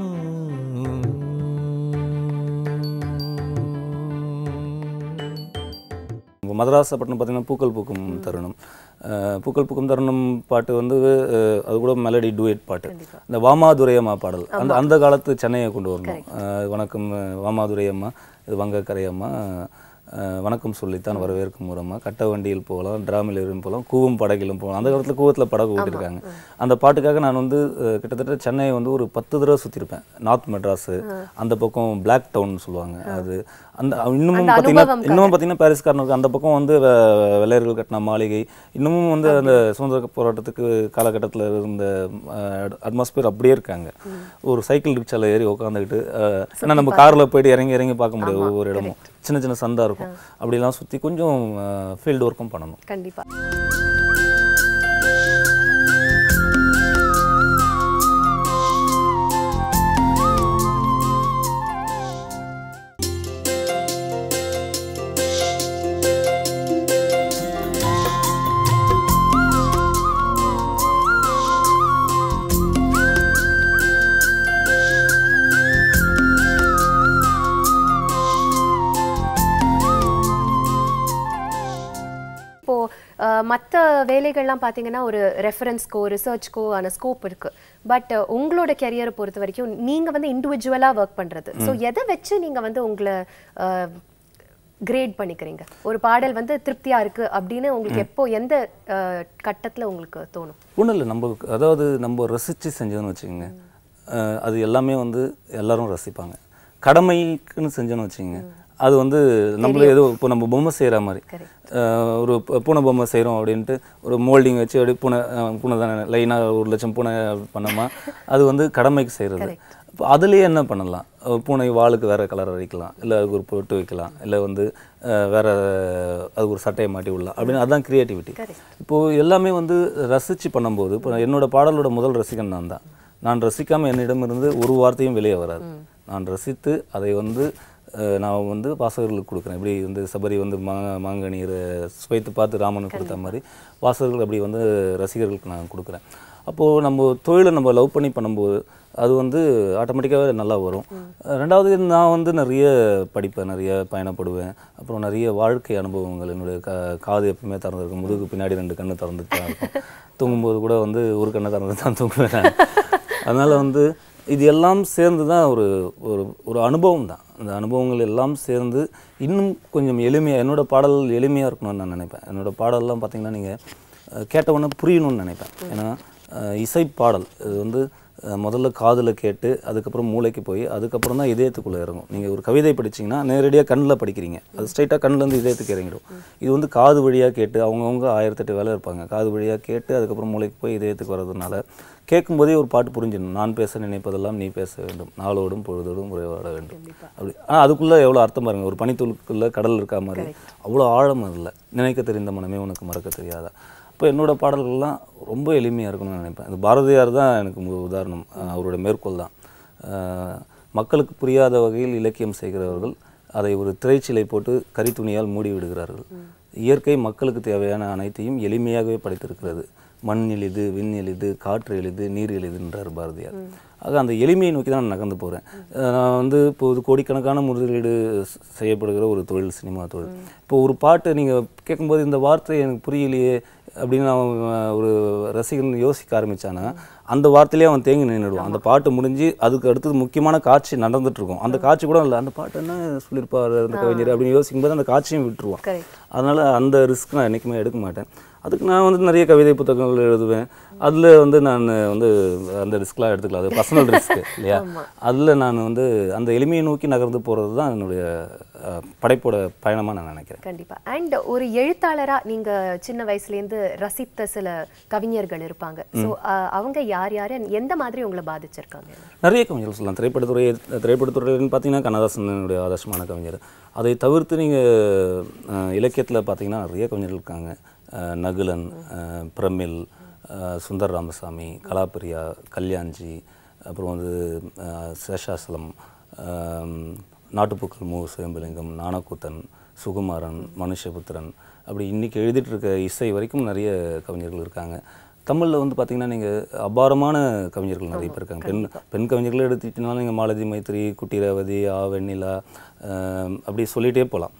இப்போ மதராசப்பட்டினம் பார்த்தீங்கன்னா பூக்கள் பூக்கும் தருணம் அஹ் பூக்கள் பூக்கும் தருணம் பாட்டு வந்து அஹ் அது கூட மெலடி டூயட் பாட்டு இந்த வாமாதுரையம்மா பாடல் அந்த அந்த காலத்து சென்னையை கொண்டு வரணும் அஹ் வணக்கம் அஹ் வாமாதுரையம்மா இது வங்கக்கரையம்மா அஹ் வணக்கம் சொல்லித்தான் வரவேற்கும் மூலமா கட்ட வண்டியில் போகலாம் டிராமில் எறும் போகலாம் கூவும் படகிலும் போகலாம் அந்த காலத்தில் கூவத்தில் படகு ஓட்டிருக்காங்க அந்த பாட்டுக்காக நான் வந்து அஹ் கிட்டத்தட்ட சென்னையை வந்து ஒரு பத்து தடவை சுற்றிருப்பேன் நார்த் மெட்ராஸு அந்த பக்கம் பிளாக் டவுன் சொல்லுவாங்க அது அந்த இன்னமும் அந்த பார்த்தீங்கன்னா அனுபவம்காக. இன்னமும் பார்த்தீங்கன்னா பாரிஸ்காரனுக்கு அந்த பக்கம் வந்து வெ- வெள்ளையர்கள் கட்டின மாளிகை இன்னமும் வந்து அந்த சுதந்திர போராட்டத்துக்கு காலகட்டத்தில் இருந்த அட்மாஸ்பியர் அப்படியே இருக்காங்க ஒரு சைக்கிள் ரிக்ஷால ஏறி உட்காந்துக்கிட்டு ஏன்னா நம்ம காரில் போயிட்டு இறங்கி இறங்கி பார்க்க முடியாது ஒவ்வொரு இடமும் சின்ன சின்ன சந்தா இருக்கும் அப்படிலாம் சுற்றி கொஞ்சம் ஃபீல்டு ஒர்க்கும் பண்ணணும் கண்டிப்பா இப்போ மற்ற வேலைகள்லாம் பார்த்தீங்கன்னா ஒரு ரெஃபரன்ஸ்க்கோ ரிசர்ச்க்கோ ஆன ஸ்கோப் இருக்கு பட் உங்களோட கெரியரை பொறுத்த வரைக்கும் நீங்க வந்து இண்டிவிஜுவலா ஒர்க் பண்றது ஸோ எதை வச்சு நீங்க வந்து உங்களை கிரேட் பண்ணிக்கிறீங்க ஒரு பாடல் வந்து திருப்தியா இருக்கு அப்படின்னு உங்களுக்கு எப்போ எந்த அஹ், கட்டத்துல உங்களுக்கு தோணும் ஒன்றும் இல்லை நம்ம அதாவது நம்ம ரசித்து செஞ்சோன்னு வச்சுக்கோங்க அஹ் அது எல்லாமே வந்து எல்லாரும் ரசிப்பாங்க கடமைக்குன்னு செஞ்சோன்னு வச்சுக்கோங்க அது வந்து நம்மளே ஏதோ இப்போ நம்ம பொம்மை செய்கிற மாதிரி அஹ் ஒரு ப- பூனை பொம்மை செய்கிறோம் அப்படின்ட்டு ஒரு மோல்டிங் வச்சு அப்படியே பூனை அஹ் பூனை தானே லைனாக ஒரு லட்சம் பூனை பண்ணோமா அது வந்து கடமைக்கு செய்கிறது இப்போ அதுலேயே என்ன பண்ணலாம் அஹ் பூனை வாளுக்கு வேற கலர் வைக்கலாம் இல்லை அதுக்கு ஒரு பொட்டு வைக்கலாம் இல்லை வந்து அஹ் வேற அதுக்கு ஒரு சட்டையை மாட்டி விடலாம் அப்படின்னு அதுதான் கிரியேட்டிவிட்டி இப்போது எல்லாமே வந்து ரசித்து பண்ணும்போது இப்போ என்னோட பாடலோட முதல் ரசிகன் நான் தான் நான் ரசிக்காமல் என்னிடமிருந்து ஒரு வார்த்தையும் வெளியே வராது நான் ரசித்து அதை வந்து அஹ், நான் வந்து வாசகர்களுக்கு கொடுக்குறேன் இப்படி வந்து சபரி வந்து மா மாங்கனியரை சுவைத்து பார்த்து ராமனுக்கு கொடுத்த மாதிரி வாசகர்கள் அப்படி வந்து ரசிகர்களுக்கு நான் கொடுக்குறேன் அப்போது நம்ம தொழிலை நம்ம லவ் பண்ணி பண்ணும்போது அது வந்து ஆட்டோமேட்டிக்காகவே நல்லா வரும் ரெண்டாவது நான் வந்து நிறைய படிப்பேன் நிறைய பயணப்படுவேன் அப்புறம் நிறைய வாழ்க்கை அனுபவங்கள் என்னுடைய கா காது எப்பவுமே திறந்துருக்கும் முதுகு பின்னாடி ரெண்டு கண்ணு திறந்துட்டு தான் இருக்கும் தூங்கும்போது கூட வந்து ஒரு கண்ணை திறந்து தான் தூங்குவேன் நான். அதனால வந்து இது எல்லாம் சேர்ந்து தான் ஒரு ஒரு ஒரு அனுபவம் தான் அந்த அனுபவங்கள் எல்லாம் சேர்ந்து இன்னும் கொஞ்சம் எளிமையாக என்னோட பாடல் எளிமையாக இருக்கணும்னு நான் நினைப்பேன் என்னோட பாடல்லாம் பார்த்தீங்கன்னா நீங்கள் கேட்ட உடனே புரியணும்னு நினைப்பேன் ஏன்னா அஹ், இசை பாடல் இது வந்து அஹ், முதல்ல காதில் கேட்டு அதுக்கப்புறம் மூளைக்கு போய் அதுக்கப்புறம் தான் இதயத்துக்குள்ளே இறங்கும் நீங்கள் ஒரு கவிதை படிச்சீங்கன்னா நேரடியாக கண்ணில் படிக்கிறீங்க அது ஸ்ட்ரைட்டாக கண்ணிலேருந்து இதயத்துக்கு இறங்கிடும் இது வந்து காது வழியாக கேட்டு அவங்கவுங்க ஆயிரத்தெட்டு வேலை இருப்பாங்க காது வழியாக கேட்டு அதுக்கப்புறம் மூளைக்கு போய் இதயத்துக்கு வர்றதுனால கேட்கும்போதே ஒரு பாட்டு புரிஞ்சிடணும் நான் பேச நினைப்பதெல்லாம் நீ பேச வேண்டும் நாளோடும் பொழுதோடும் உரையாட வேண்டும் அப்படி ஆனால் அதுக்குள்ளே எவ்வளோ அர்த்தம் பாருங்க ஒரு பனித்துளுக்குள்ளே கடல் இருக்கா மாதிரி அவ்வளோ ஆழம் அதில் நினைக்க தெரிந்த மனமே உனக்கு மறக்க தெரியாதா இப்போ என்னோட பாடல்கள்லாம் ரொம்ப எளிமையாக இருக்கணும்னு நினைப்பேன் இது பாரதியார் தான் எனக்கு மு- உதாரணம் அஹ் அவரோட மேற்கோள் தான் அஹ் மக்களுக்கு புரியாத வகையில் இலக்கியம் செய்கிறவர்கள் அதை ஒரு திரைச்சிலை போட்டு கரித்துணியால் மூடி விடுகிறார்கள் இயற்கை மக்களுக்கு தேவையான அனைத்தையும் எளிமையாகவே படைத்திருக்கிறது மண் எளிது விண் எளிது காற்று எளிது நீர் எளிதுன்றார் பாரதியார் ஆக அந்த எளிமையை நோக்கி தான் நான் நகர்ந்து போகிறேன் நான் வந்து இப்போது கோடிக்கணக்கான முதலீடு ஸ்- செய்யப்படுகிற ஒரு தொழில் சினிமா தொழில் இப்போ ஒரு பாட்டு நீங்கள் கேட்கும்போது இந்த வார்த்தை எனக்கு புரியலையே அப்படின்னு அவன் ஒரு ரசிகன் யோசிக்க ஆரம்பிச்சானா அந்த வார்த்தையிலே அவன் தேங்கி நின்றுடுவான் அந்த பாட்டு முடிஞ்சு அதுக்கு அடுத்தது முக்கியமான காட்சி நடந்துட்டு இருக்கும் அந்த காட்சி கூட இல்லை அந்த பாட்டு என்ன சொல்லியிருப்பாரு அந்த கவிஞர் அப்படின்னு யோசிக்கும்போது அந்த காட்சியும் விட்டுருவான் Correct. அதனால் அந்த ரிஸ்க் நான் என்றைக்குமே எடுக்க மாட்டேன் அதுக்கு நான் வந்து நிறைய கவிதை புத்தகங்கள் எழுதுவேன் அதில் வந்து நான் வந்து அந்த ரிஸ்க்லாம் எடுத்துக்கலாம் அது பர்சனல் ரிஸ்க் இல்லையா அதில் நான் வந்து அந்த எளிமையை நோக்கி நகர்ந்து போகிறது தான் என்னுடைய அஹ், படைப்போட பயணமாக நான் நினைக்கிறேன் கண்டிப்பா அண்ட் ஒரு எழுத்தாளரா நீங்க சின்ன வயசுல இருந்து ரசித்த சில கவிஞர்கள் இருப்பாங்க சோ அவங்க யார் யார் and எந்த மாதிரி உங்களை பாதிச்சிருக்காங்க நிறைய கவிஞர்கள் சொல்லலாம் திரைப்படத்துறை திரைப்படத்துறையில்னு பார்த்தீங்கன்னா கண்ணதாசன் என்னுடைய ஆதர்சமான கவிஞர் அதை தவிர்த்து நீங்கள் இலக்கியத்தில் பார்த்தீங்கன்னா நிறைய கவிஞர்கள் இருக்காங்க அஹ், நகுலன் அஹ், பிரமிழ் அஹ், சுந்தர் ராமசாமி கலாப்பிரியா கல்யாண்ஜி அப்புறம் வந்து அஹ், சேஷாசலம் அஹ், நாட்டுப்புக்கள் மு சுயம்பலிங்கம் நாணக்கூத்தன் சுகுமாரன் மனுஷபுத்திரன் அப்படி இன்றைக்கி எழுதிட்டு இருக்க இசை வரைக்கும் நிறைய கவிஞர்கள் இருக்காங்க தமிழில் வந்து பார்த்தீங்கன்னா நீங்கள் அபாரமான கவிஞர்கள் நிறைய பேர் இருக்காங்க பெண் பெண் கவிஞர்களை எடுத்துக்கிட்டீங்கன்னா நீங்கள் மாலதி மைத்திரி குட்டி ரேவதி ஆ வெண்ணிலா ஆஹ் அப்படி சொல்லிகிட்டே போகலாம்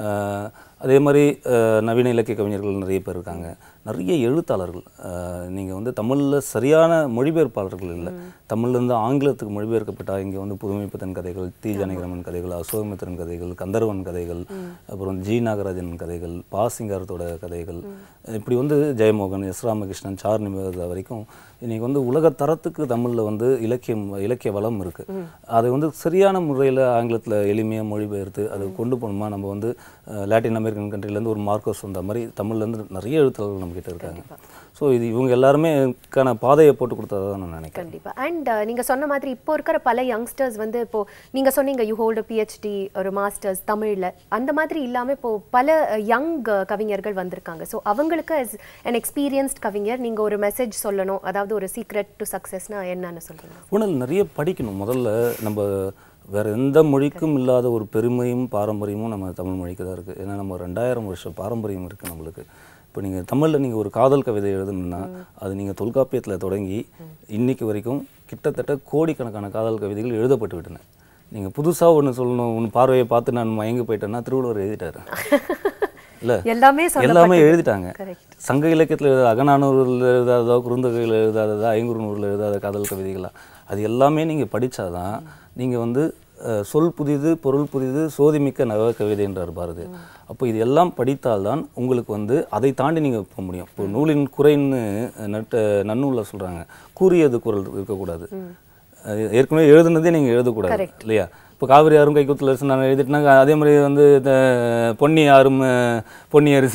அதே மாதிரி ஆஹ் நவீன இலக்கிய கவிஞர்கள் நிறைய பேர் இருக்காங்க நிறைய எழுத்தாளர்கள் நீங்கள் வந்து தமிழில் சரியான மொழிபெயர்ப்பாளர்கள் இல்லை தமிழ்லேருந்து ஆங்கிலத்துக்கு மொழிபெயர்க்கப்பட்ட இங்கே வந்து புதுமைப்பித்தன் கதைகள் தி ஜானகிராமன் கதைகள் அசோகமித்திரன் கதைகள் கந்தர்வன் கதைகள் அப்புறம் ஜி நாகராஜன் கதைகள் பா சிங்காரத்தோட கதைகள் இப்படி வந்து ஜெயமோகன் எஸ் ராமகிருஷ்ணன் சார் நிவேதா வரைக்கும் இன்னைக்கு வந்து உலக தரத்துக்கு தமிழில் வந்து இலக்கியம் இலக்கிய வளம் இருக்குது அதை வந்து சரியான முறையில் ஆங்கிலத்தில் எளிமையாக மொழிபெயர்த்து அதை கொண்டு போகணுமா நம்ம வந்து அஹ், லாட்டின் அமெரிக்கன் கண்ட்ரிலேருந்து ஒரு மார்க்கோஸ் வந்த மாதிரி தமிழ்லேருந்து நிறைய எழுத்தாளர்கள் நம்மக்கிட்ட இருக்காங்க ஸோ இது இவங்க எல்லாருமே இதுக்கான பாதையை போட்டு கொடுத்ததா தான் நான் நினைக்கிறேன் கண்டிப்பா அண்ட் நீங்க சொன்ன மாதிரி இப்போ இருக்கிற பல யங்ஸ்டர்ஸ் வந்து இப்போ நீங்க சொன்னீங்க யூ ஹோல்டு பிஹெச்டி ஒரு மாஸ்டர்ஸ் தமிழ்ல அந்த மாதிரி இல்லாம இப்போ பல யங் கவிஞர்கள் வந்திருக்காங்க ஸோ அவங்களுக்கு as an எக்ஸ்பீரியன்ஸ்ட் கவிஞர் நீங்க ஒரு மெசேஜ் சொல்லணும் அதாவது ஒரு சீக்ரெட் டு சக்ஸஸ்னா என்னன்னு சொல்றீங்க உணல் நிறைய படிக்கணும் முதல்ல நம்ம வேற எந்த மொழிக்கும் இல்லாத ஒரு பெருமையும் பாரம்பரியமும் நம்ம தமிழ் மொழிக்கு தான் இருக்குது ஏன்னா நம்ம ரெண்டாயிரம் வருஷம் பாரம்பரியம் இருக்குது நம்மளுக்கு இப்போ நீங்கள் தமிழில் நீங்கள் ஒரு காதல் கவிதை எழுதணும்னா அது நீங்கள் தொல்காப்பியத்தில் தொடங்கி இன்னைக்கு வரைக்கும் கிட்டத்தட்ட கோடிக்கணக்கான காதல் கவிதைகள் எழுதப்பட்டு விட்டன நீங்கள் புதுசாக ஒன்று சொல்லணும் உன் பார்வையை பார்த்து நான் மயங்கி போயிட்டேன்னா திருவள்ளுவர் எழுதிட்டாரு இல்லை எல்லாமே எல்லாமே சொல்லப்பட்டது. எழுதிட்டாங்க Correct. சங்க இலக்கியத்தில் எழுத அகநானூரில் எழுதாததோ குறுந்தொகையில் எழுதாததா ஐங்குறுநூறில் எழுதாத காதல் கவிதைகளா அது எல்லாமே நீங்கள் படிச்சாதான் நீங்கள் வந்து அஹ், சொல் புதிது பொருள் புதிது சோதிமிக்க நவ கவிதைன்றார் பாரதி அப்போ இது எல்லாம் படித்தால்தான் உங்களுக்கு வந்து அதை தாண்டி நீங்கள் போக முடியும் இப்போ நூலின் குறைன்னு நட்ட நன்னூலில் சொல்கிறாங்க கூறியது குரல் இருக்கக்கூடாது அது ஏற்கனவே எழுதுனதே நீங்கள் எழுதக்கூடாது இல்லையா இப்போ காவிரி யாரும் கைக்குத்தில் அரிசி நான் எழுதிட்டேன்னா அதே மாதிரி வந்து இந்த பொன்னி யாரும் அஹ், பொன்னி அரிசி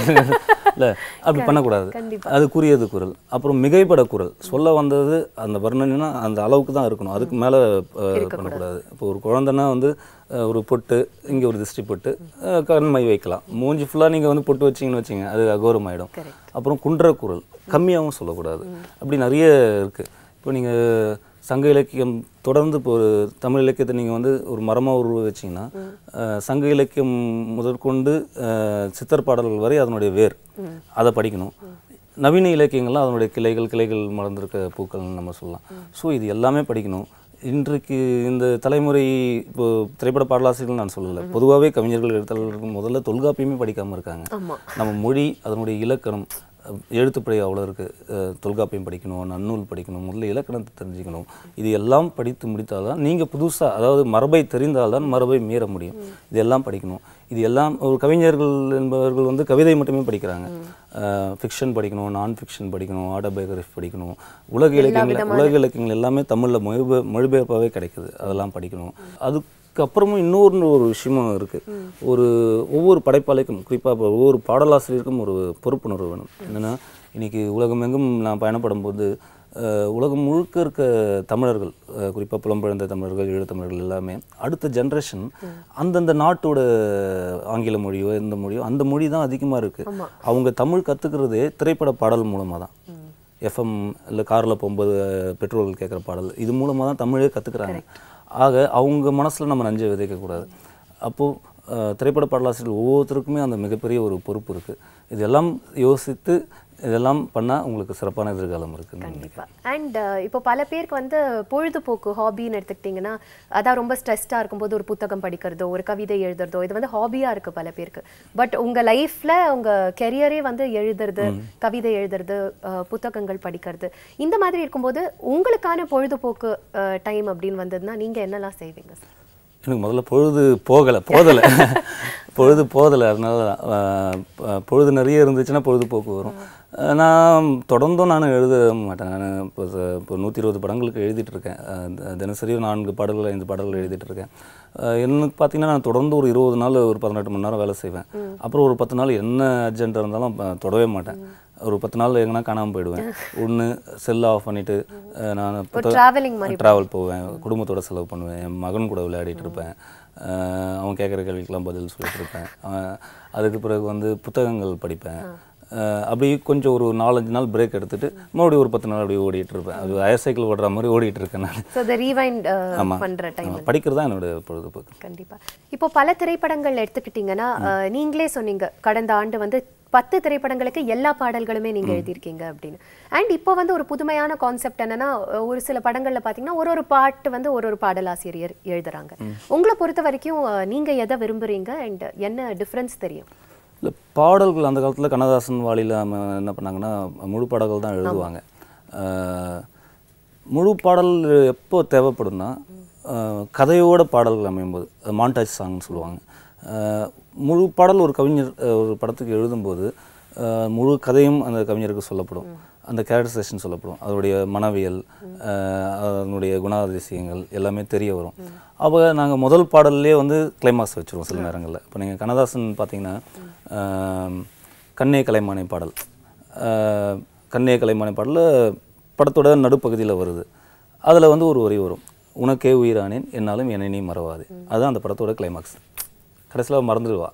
இல்லை அப்படி பண்ணக்கூடாது அது குறியது குரல் அப்புறம் மிகைப்பட குரல் சொல்ல வந்தது அந்த வர்ணனைனா அந்த அளவுக்கு தான் இருக்கணும் அதுக்கு மேலே பண்ணக்கூடாது இப்போ ஒரு குழந்தைன்னா வந்து அஹ், ஒரு பொட்டு இங்கே ஒரு திருஷ்டி பொட்டு அஹ், கண்மை வைக்கலாம் மூஞ்சி ஃபுல்லாக நீங்கள் வந்து பொட்டு வச்சிங்கன்னு வச்சிங்க அது அகோரம் ஆகிடும் அப்புறம் குன்ற குரல் கம்மியாகவும் சொல்லக்கூடாது அப்படி நிறைய இருக்குது இப்போ நீங்கள் சங்க இலக்கியம் தொடர்ந்து இப்போ ஒரு தமிழ் இலக்கியத்தை நீங்கள் வந்து ஒரு மரமாக உருவ வச்சிங்கன்னா அஹ், சங்க இலக்கியம் முதற்கொண்டு அஹ், சித்தர் பாடல்கள் வரை அதனுடைய வேர் அதை படிக்கணும் நவீன இலக்கியங்கள்லாம் அதனுடைய கிளைகள் கிளைகள் மலர்ந்திருக்க பூக்கள்னு நம்ம சொல்லலாம் ஸோ இது எல்லாமே படிக்கணும் இன்றைக்கு இந்த தலைமுறை இப்போ திரைப்பட பாடலாசிரியர்கள் நான் சொல்லலை பொதுவாகவே கவிஞர்கள் எழுத்தாளர்கள் முதல்ல தொல்காப்பியமே படிக்காமல் இருக்காங்க நம்ம மொழி அதனுடைய இலக்கணம் அஹ், எழுத்துப்பிழை அவ்வளோ இருக்குது தொல்காப்பியம் படிக்கணும் நன்னூல் படிக்கணும் முதல்ல இலக்கணத்தை தெரிஞ்சுக்கணும் இது எல்லாம் படித்து முடித்தால்தான் நீங்கள் புதுசாக அதாவது மரபை தெரிந்தால்தான் மரபை மீற முடியும் இது எல்லாம் படிக்கணும் இது எல்லாம் ஒரு கவிஞர்கள் என்பவர்கள் வந்து கவிதை மட்டுமே படிக்கிறாங்க ஃபிக்ஷன் படிக்கணும் நான் ஃபிக்ஷன் படிக்கணும் ஆட்டோபயோகிராஃபி படிக்கணும் உலக இலக்கியங்கள் உலக இலக்கியங்கள் எல்லாமே தமிழில் மொழிபெ மொழிபெயர்ப்பாகவே கிடைக்குது அதெல்லாம் படிக்கணும் அதுக்கு அப்புறமும் இன்னொரு ஒரு விஷயமும் இருக்குது ஒரு ஒவ்வொரு படைப்பாளிக்கும் குறிப்பாக ஒவ்வொரு பாடலாசிரியருக்கும் ஒரு பொறுப்புணர்வு வேணும் என்னென்னா இன்னைக்கு உலகமெங்கும் நான் பயணப்படும் போது அஹ், உலகம் முழுக்க இருக்க தமிழர்கள் குறிப்பாக புலம்பெயர்ந்த தமிழர்கள் ஈழத்தமிழர்கள் எல்லாமே அடுத்த ஜென்ரேஷன் அந்தந்த நாட்டோட ஆங்கில மொழியோ எந்த மொழியோ அந்த மொழி தான் அதிகமாக இருக்குது அவங்க தமிழ் கற்றுக்கிறதே திரைப்பட பாடல் மூலமாக தான் எஃப்எம் இல்லை காரில் போகும்போது பெட்ரோல் கேட்குற பாடல் இது மூலமாக தான் தமிழே கற்றுக்குறாங்க ஆக அவங்க மனசில் நம்ம நஞ்சை விதைக்கக்கூடாது அப்போது அஹ், திரைப்பட பாடலாசிரியர் ஒவ்வொருத்தருக்குமே அந்த மிகப்பெரிய ஒரு பொறுப்பு இருக்குது இதெல்லாம் யோசித்து இதெல்லாம் பண்ணால் உங்களுக்கு சிறப்பான எதிர்காலம் இருக்குன்னு கண்டிப்பா அண்ட் இப்போ பல பேருக்கு வந்து பொழுதுபோக்கு ஹாபின்னு எடுத்துக்கிட்டிங்கன்னா அதான் ரொம்ப ஸ்ட்ரெஸ்டாக இருக்கும்போது ஒரு புத்தகம் படிக்கிறதோ ஒரு கவிதை எழுதுறதோ இது வந்து ஹாபியாக இருக்கு பல பேருக்கு பட் உங்க லைஃப்ல உங்க கெரியரே வந்து எழுதுறது கவிதை எழுதுறது அஹ், புத்தகங்கள் படிக்கிறது இந்த மாதிரி இருக்கும்போது உங்களுக்கான பொழுதுபோக்கு டைம் அப்படின்னு வந்ததுன்னா நீங்க என்னெல்லாம் செய்வீங்க சார் எனக்கு முதல்ல பொழுது போகலை போதலை பொழுது போதலை அதனால அஹ், ப- பொழுது நிறைய இருந்துச்சுன்னா பொழுதுபோக்கு வரும் அஹ், நான் தொடர்ந்தும் நான் எழுத மாட்டேன் நான் இப்போ ச- இப்போ நூற்றி இருபது படங்களுக்கு எழுதிட்டு இருக்கேன் அஹ், த- தினசரி நான்கு பாடல்கள் ஐந்து பாடல்கள் எழுதிட்டு இருக்கேன் அஹ், எனக்கு பார்த்தீங்கன்னா நான் தொடர்ந்து ஒரு இருபது நாள் ஒரு பதினெட்டு மணி நேரம் வேலை செய்வேன் அப்புறம் ஒரு பத்து நாள் என்ன அர்ஜென்ட்டாக இருந்தாலும் ப- தொடவே மாட்டேன் ஒரு பத்து நாள் எங்கன்னா காணாமல் போயிடுவேன் ஒன்று செல்லை ஆஃப் பண்ணிவிட்டு நான் புத்தக- travelling மாதிரி ட்ராவல் போவேன் குடும்பத்தோட செலவு பண்ணுவேன் என் மகன் கூட விளையாடிட்டு இருப்பேன் அஹ் அவன் கேட்குற கேள்விக்கெல்லாம் பதில் சொல்லிட்டு இருப்பேன் அவன் அதுக்கு பிறகு வந்து புத்தகங்கள் படிப்பேன் அஹ் அப்படி கொஞ்சம் ஒரு நாலஞ்சு நாள் பிரேக் எடுத்துட்டு மறுபடியும் ஒரு பத்து நாள் அப்படியே ஓடிட்டு இருப்பேன் அது ஹயர் சைக்கிள் ஓடுற மாதிரி ஓடிட்டு இருக்கேன் நான் ஸோ த ரீவைண்ட் ஆமாம் பண்ற டைம் படிக்கிறது தான் என்னோட பொழுதுபோக்கு கண்டிப்பா இப்போ பல திரைப்படங்கள் எடுத்துக்கிட்டீங்கன்னா அஹ், நீங்களே சொன்னீங்க கடந்த ஆண்டு வந்து பத்து திரைப்படங்களுக்கு எல்லா பாடல்களுமே நீங்க எழுதியிருக்கீங்க அப்படின்னு அண்ட் இப்போ வந்து ஒரு புதுமையான கான்செப்ட் என்னன்னா அஹ், ஒரு சில படங்கள்ல பாத்தீங்கன்னா ஒரு ஒரு பாட்டு வந்து ஒரு ஒரு பாடலாசிரியர் எழுதுறாங்க உங்களை பொறுத்த வரைக்கும் அஹ், நீங்க எதை விரும்புறீங்க அண்ட் என்ன டிஃபரன்ஸ் தெரியும் இல்லை பாடல்கள் அந்த காலத்தில் கண்ணதாசன் வாலியில் என்ன பண்ணாங்கன்னா முழு பாடல்கள் தான் எழுதுவாங்க அஹ், முழு பாடல் எப்போ தேவைப்படும்னா அஹ், கதையோட பாடல்கள் அமையும்போது மாண்டாஜ் சாங்னு சொல்லுவாங்க அஹ், முழு பாடல் ஒரு கவிஞர் அஹ், ஒரு படத்துக்கு எழுதும்போது அஹ், முழு கதையும் அந்த கவிஞருக்கு சொல்லப்படும் அந்த கேரக்டரைசேஷன் சொல்லப்படும் அதனுடைய மனவியல் அஹ், அதனுடைய குணாதிசயங்கள் எல்லாமே தெரிய வரும் அப்போ நாங்கள் முதல் பாடல்லே வந்து கிளைமாக்ஸ் வச்சுருவோம் சில நேரங்களில் இப்போ நீங்கள் கண்ணதாசன் பார்த்தீங்கன்னா அஹ், கண்ணே கலைமானை பாடல் அஹ், கண்ணே கலைமானை பாடல் படத்தோட நடுப்பகுதியில் வருது அதில் வந்து ஒரு வரி வரும் உனக்கே உயிரானேன் என்னாலும் என்னை நீ மறவாது அதுதான் அந்த படத்தோட கிளைமாக்ஸ் கடைசியில் மறந்துடுவா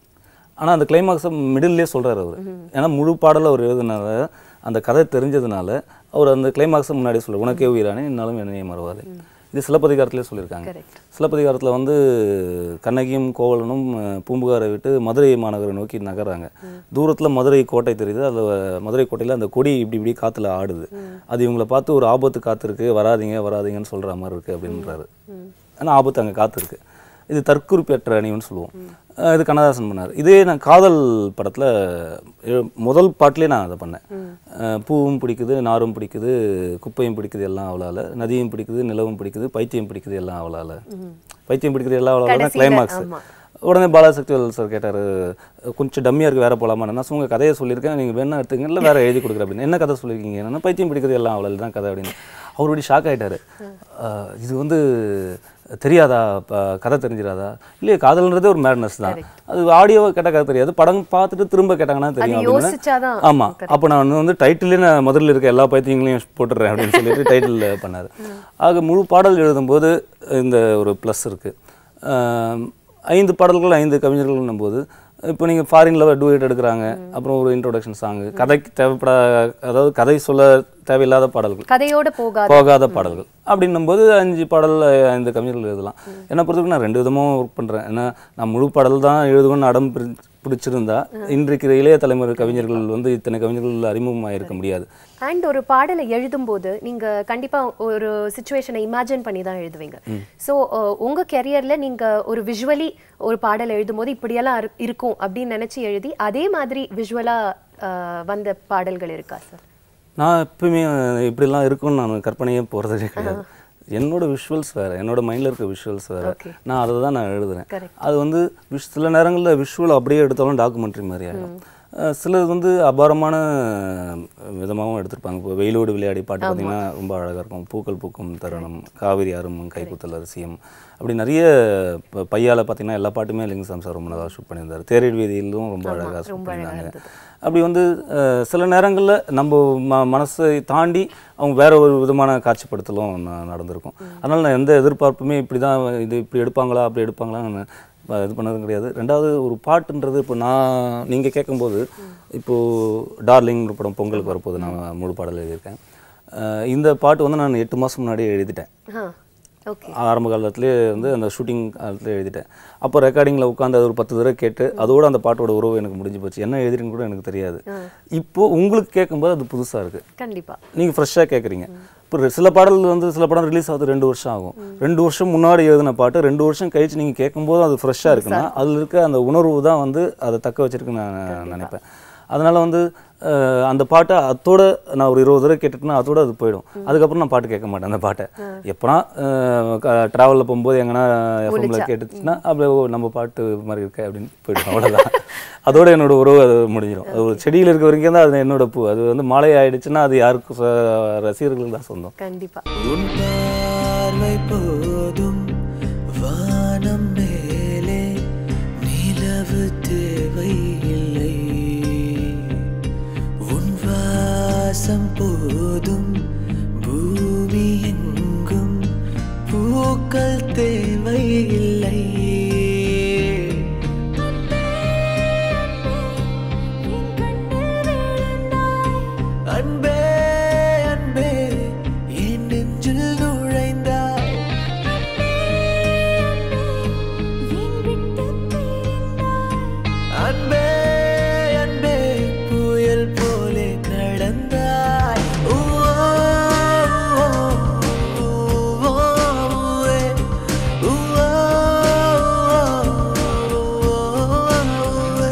ஆனால் அந்த கிளைமாக்ஸை மிடில்லே சொல்கிறார் அவர் ஏன்னா முழு பாடல் அவர் எழுதுனால அந்த கதை தெரிஞ்சதுனால அவர் அந்த கிளைமாக்ஸை முன்னாடியே சொல்ல உனக்கே உயிரானே என்னாலும் என்னையே மறவாது இது சிலப்பதிகாரத்திலே சொல்லியிருக்காங்க சிலப்பதிகாரத்தில் வந்து கண்ணகியும் கோவலனும் அஹ், பூம்புகாரை விட்டு மதுரை மாநகரை நோக்கி நகர்றாங்க தூரத்தில் மதுரை கோட்டை தெரியுது அதில் மதுரை கோட்டையில் அந்த கொடி இப்படி இப்படி காற்றுல ஆடுது அது இவங்களை பார்த்து ஒரு ஆபத்து காத்திருக்கு வராதீங்க வராதீங்கன்னு சொல்கிற மாதிரி இருக்குது அப்படின்றாரு ஆனால் ஆபத்து அங்கே காத்திருக்கு இது தற்குறிப்பேற்ற அணிவுன்னு சொல்லுவோம் அஹ் இது கண்ணதாசன் பண்ணார் இதே நான் காதல் படத்தில் முதல் பாட்டிலே நான் அதை பண்ணேன் அஹ் பூவும் பிடிக்குது நாரும் பிடிக்குது குப்பையும் பிடிக்குது எல்லாம் அவளால் நதியும் பிடிக்குது நிலவும் பிடிக்குது பைத்தியம் பிடிக்குது எல்லாம் அவளால் பைத்தியம் பிடிக்குது எல்லாம் அவளால் கடைசியில, கிளைமாக்ஸ் ஆமா. உடனே பாலாசக்திவேல் சார் கேட்டார் கொஞ்சம் டம்மியாக இருக்கு வேற போலாமா நான் உங்கள் கதையை சொல்லியிருக்கேன் நீங்கள் வேணா எடுத்துங்க இல்லை வேற எழுதி கொடுக்குறேன் அப்படின்னு என்ன கதை சொல்லியிருக்கீங்க என்ன பைத்தியம் பிடிக்கிறது எல்லாம் அவ்வளோ தான் கதை அப்படின்னு அவருடைய ஷாக் ஆயிட்டாரு அஹ் இது வந்து தெரியாதா ப- கதை தெரிஞ்சிடாதா இல்லையே காதல்ன்றதே ஒரு மேட்னஸ் தான் அது ஆடியோவை கேட்டால் கதை தெரியாது படம் பார்த்துட்டு திரும்ப கேட்டாங்கன்னா தெரியும் அப்படின்னு யோசிச்சாதான் ஆமாம் அப்போ நான் வந்து டைட்டிலே நான் முதல்ல இருக்க எல்லா பைத்தியங்களையும் போட்டுடுறேன் அப்படின்னு சொல்லிட்டு டைட்டில் பண்ணார் ஆக முழு பாடல் எழுதும்போது இந்த ஒரு ப்ளஸ் இருக்குது ஐந்து பாடல்கள் ஐந்து கவிஞர்கள்னும் போது இப்போ நீங்கள் ஃபாரினில் டூயட் எடுக்கிறாங்க அப்புறம் ஒரு இன்ட்ரோடக்ஷன் சாங் கதைக்கு தேவைப்படா அதாவது கதை சொல்ல தேவையில்லாத பாடல்கள் கதையோட போகாது போகாத பாடல்கள் அப்படின்னும்போது அஞ்சு பாடல் ஐந்து கவிஞர்கள் எழுதலாம் என்னை பொறுத்தவரைக்கும் நான் ரெண்டு விதமாக ஒர்க் பண்ணுறேன் ஏன்னா நான் முழு பாடல் தான் எழுதுவேன்னு அடம் பிடி- பிடிச்சிருந்தா இன்றைக்கு இளைய தலைமுறை கவிஞர்கள் வந்து இத்தனை கவிஞர்கள் அறிமுகமாக இருக்க முடியாது அண்ட் ஒரு பாடலை எழுதும்போது நீங்க கண்டிப்பா ஒரு சுச்சுவேஷனை இமேஜின் பண்ணி தான் எழுதுவீங்க ஸோ உங்க கெரியர்ல நீங்க ஒரு விஷுவலி ஒரு பாடல் எழுதும்போது இப்படியெல்லாம் இரு- இருக்கும் அப்படின்னு நினைச்சு எழுதி அதே மாதிரி விஷுவலா வந்த பாடல்கள் இருக்கா சார் நான் எப்பவுமே இப்படிலாம் இருக்கும்னு நான் கற்பனையே போகிறதே கிடையாது என்னோட விஷுவல்ஸ் வேறு என்னோட மைண்டில் இருக்க விஷுவல்ஸ் வேறு Okay. நான் அதை தான் நான் எழுதுறேன் Correct. அது வந்து விஷ் சில நேரங்களில் விஷுவல் அப்படியே எடுத்தாலும் டாக்குமெண்ட்ரி மாதிரி ஆகிடும் சிலது வந்து அபாரமான விதமாகவும் எடுத்திருப்பாங்க இப்போ வெயிலோடு விளையாடி பாட்டு பார்த்தீங்கன்னா ரொம்ப அழகாக இருக்கும் பூக்கள் பூக்கும் தருணம் காவிரி அரும் கைக்குத்தல் அரிசியம் அப்படி நிறைய இப்போ பையால பார்த்தீங்கன்னா எல்லா பாட்டுமே லிங்கம் சார் ரொம்ப நல்லா ஷூட் பண்ணியிருந்தார் தேரீர் வீதியிலும் ரொம்ப அழகாக ஷூட் பண்ணியிருந்தாங்க அப்படி வந்து அஹ், சில நேரங்களில் நம்ம ம மனசை தாண்டி அவங்க வேற ஒரு விதமான காட்சிப்படுத்தலும் ந- நடந்திருக்கும் அதனால் நான் எந்த எதிர்பார்ப்புமே இப்படி தான் இது இப்படி எடுப்பாங்களா அப்படி எடுப்பாங்களான்னு நான் ப- இது பண்ணதும் கிடையாது ரெண்டாவது ஒரு பாட்டுன்றது இப்போ நான் நீங்கள் கேட்கும்போது இப்போது டார்லிங் ஒரு படம் பொங்கலுக்கு வரப்போது நான் முழு பாடல் எழுதியிருக்கேன் அஹ், இந்த பாட்டு வந்து நான் எட்டு மாதம் முன்னாடியே எழுதிட்டேன் ஆ ஓகே ஆரம்ப காலத்துலேயே வந்து அந்த ஷூட்டிங் காலத்தில் எழுதிட்டேன் அப்போ ரெக்கார்டிங்கில் உட்காந்து அது ஒரு பத்து தடவை கேட்டு அதோட அந்த பாட்டோட உறவு எனக்கு முடிஞ்சு போச்சு என்ன எழுதிருன்னு கூட எனக்கு தெரியாது இப்போ உங்களுக்கு கேட்கும்போது அது புதுசாக இருக்குது கண்டிப்பா நீங்கள் ஃப்ரெஷ்ஷாக கேட்குறீங்க இப்போ சில பாடல் வந்து சில படம் ரிலீஸ் ஆகுது ரெண்டு வருஷம் ஆகும் ரெண்டு வருஷம் முன்னாடி எழுதின பாட்டு ரெண்டு வருஷம் கழிச்சு நீங்கள் கேட்கும்போது அது ஃப்ரெஷ்ஷாக இருக்குன்னா அதில் இருக்க அந்த உணர்வு தான் வந்து அதை தக்க வச்சிருக்குன்னு நான் நினைப்பேன் அதனால் வந்து அஹ், அந்த பாட்டை அதோட நான் ஒரு இருபது தடவை கேட்டுட்டுனா அதோட அது போயிடும் அதுக்கப்புறம் நான் பாட்டு கேட்க மாட்டேன் அந்த பாட்டை எப்போனா ட்ராவலில் போகும்போது எங்கன்னா எஃப்எம்ல கேட்டுச்சுன்னா அப்படியே ஓ, நம்ம பாட்டு மாதிரி இருக்க அப்படின்னு போயிடும் அவ்வளோதான் அதோட என்னோட உறவு அது முடிஞ்சிடும் அது ஒரு செடியில் இருக்க வரைக்கும் தான் அது என்னோட பூ அது வந்து மாலை ஆயிடுச்சுன்னா அது யாருக்கும் ச- ரசிகர்களுக்கு தான் சொந்தம் கண்டிப்பா உன் பார்வை போதும் வானம் மேலே நிலவு தேவையில்லை உன் வாசம் போதும் பூமி எங்கும் பூக்கள் தேவையில்லை அன்பே அன்பே என் நெஞ்சில் நுழைந்தாய் அன்பே அன்பே புயல் போலே நடந்தாய் ஊ, ஓ, ஊ, ஓ, ஊவே. ஊ, ஓ, ஊவே.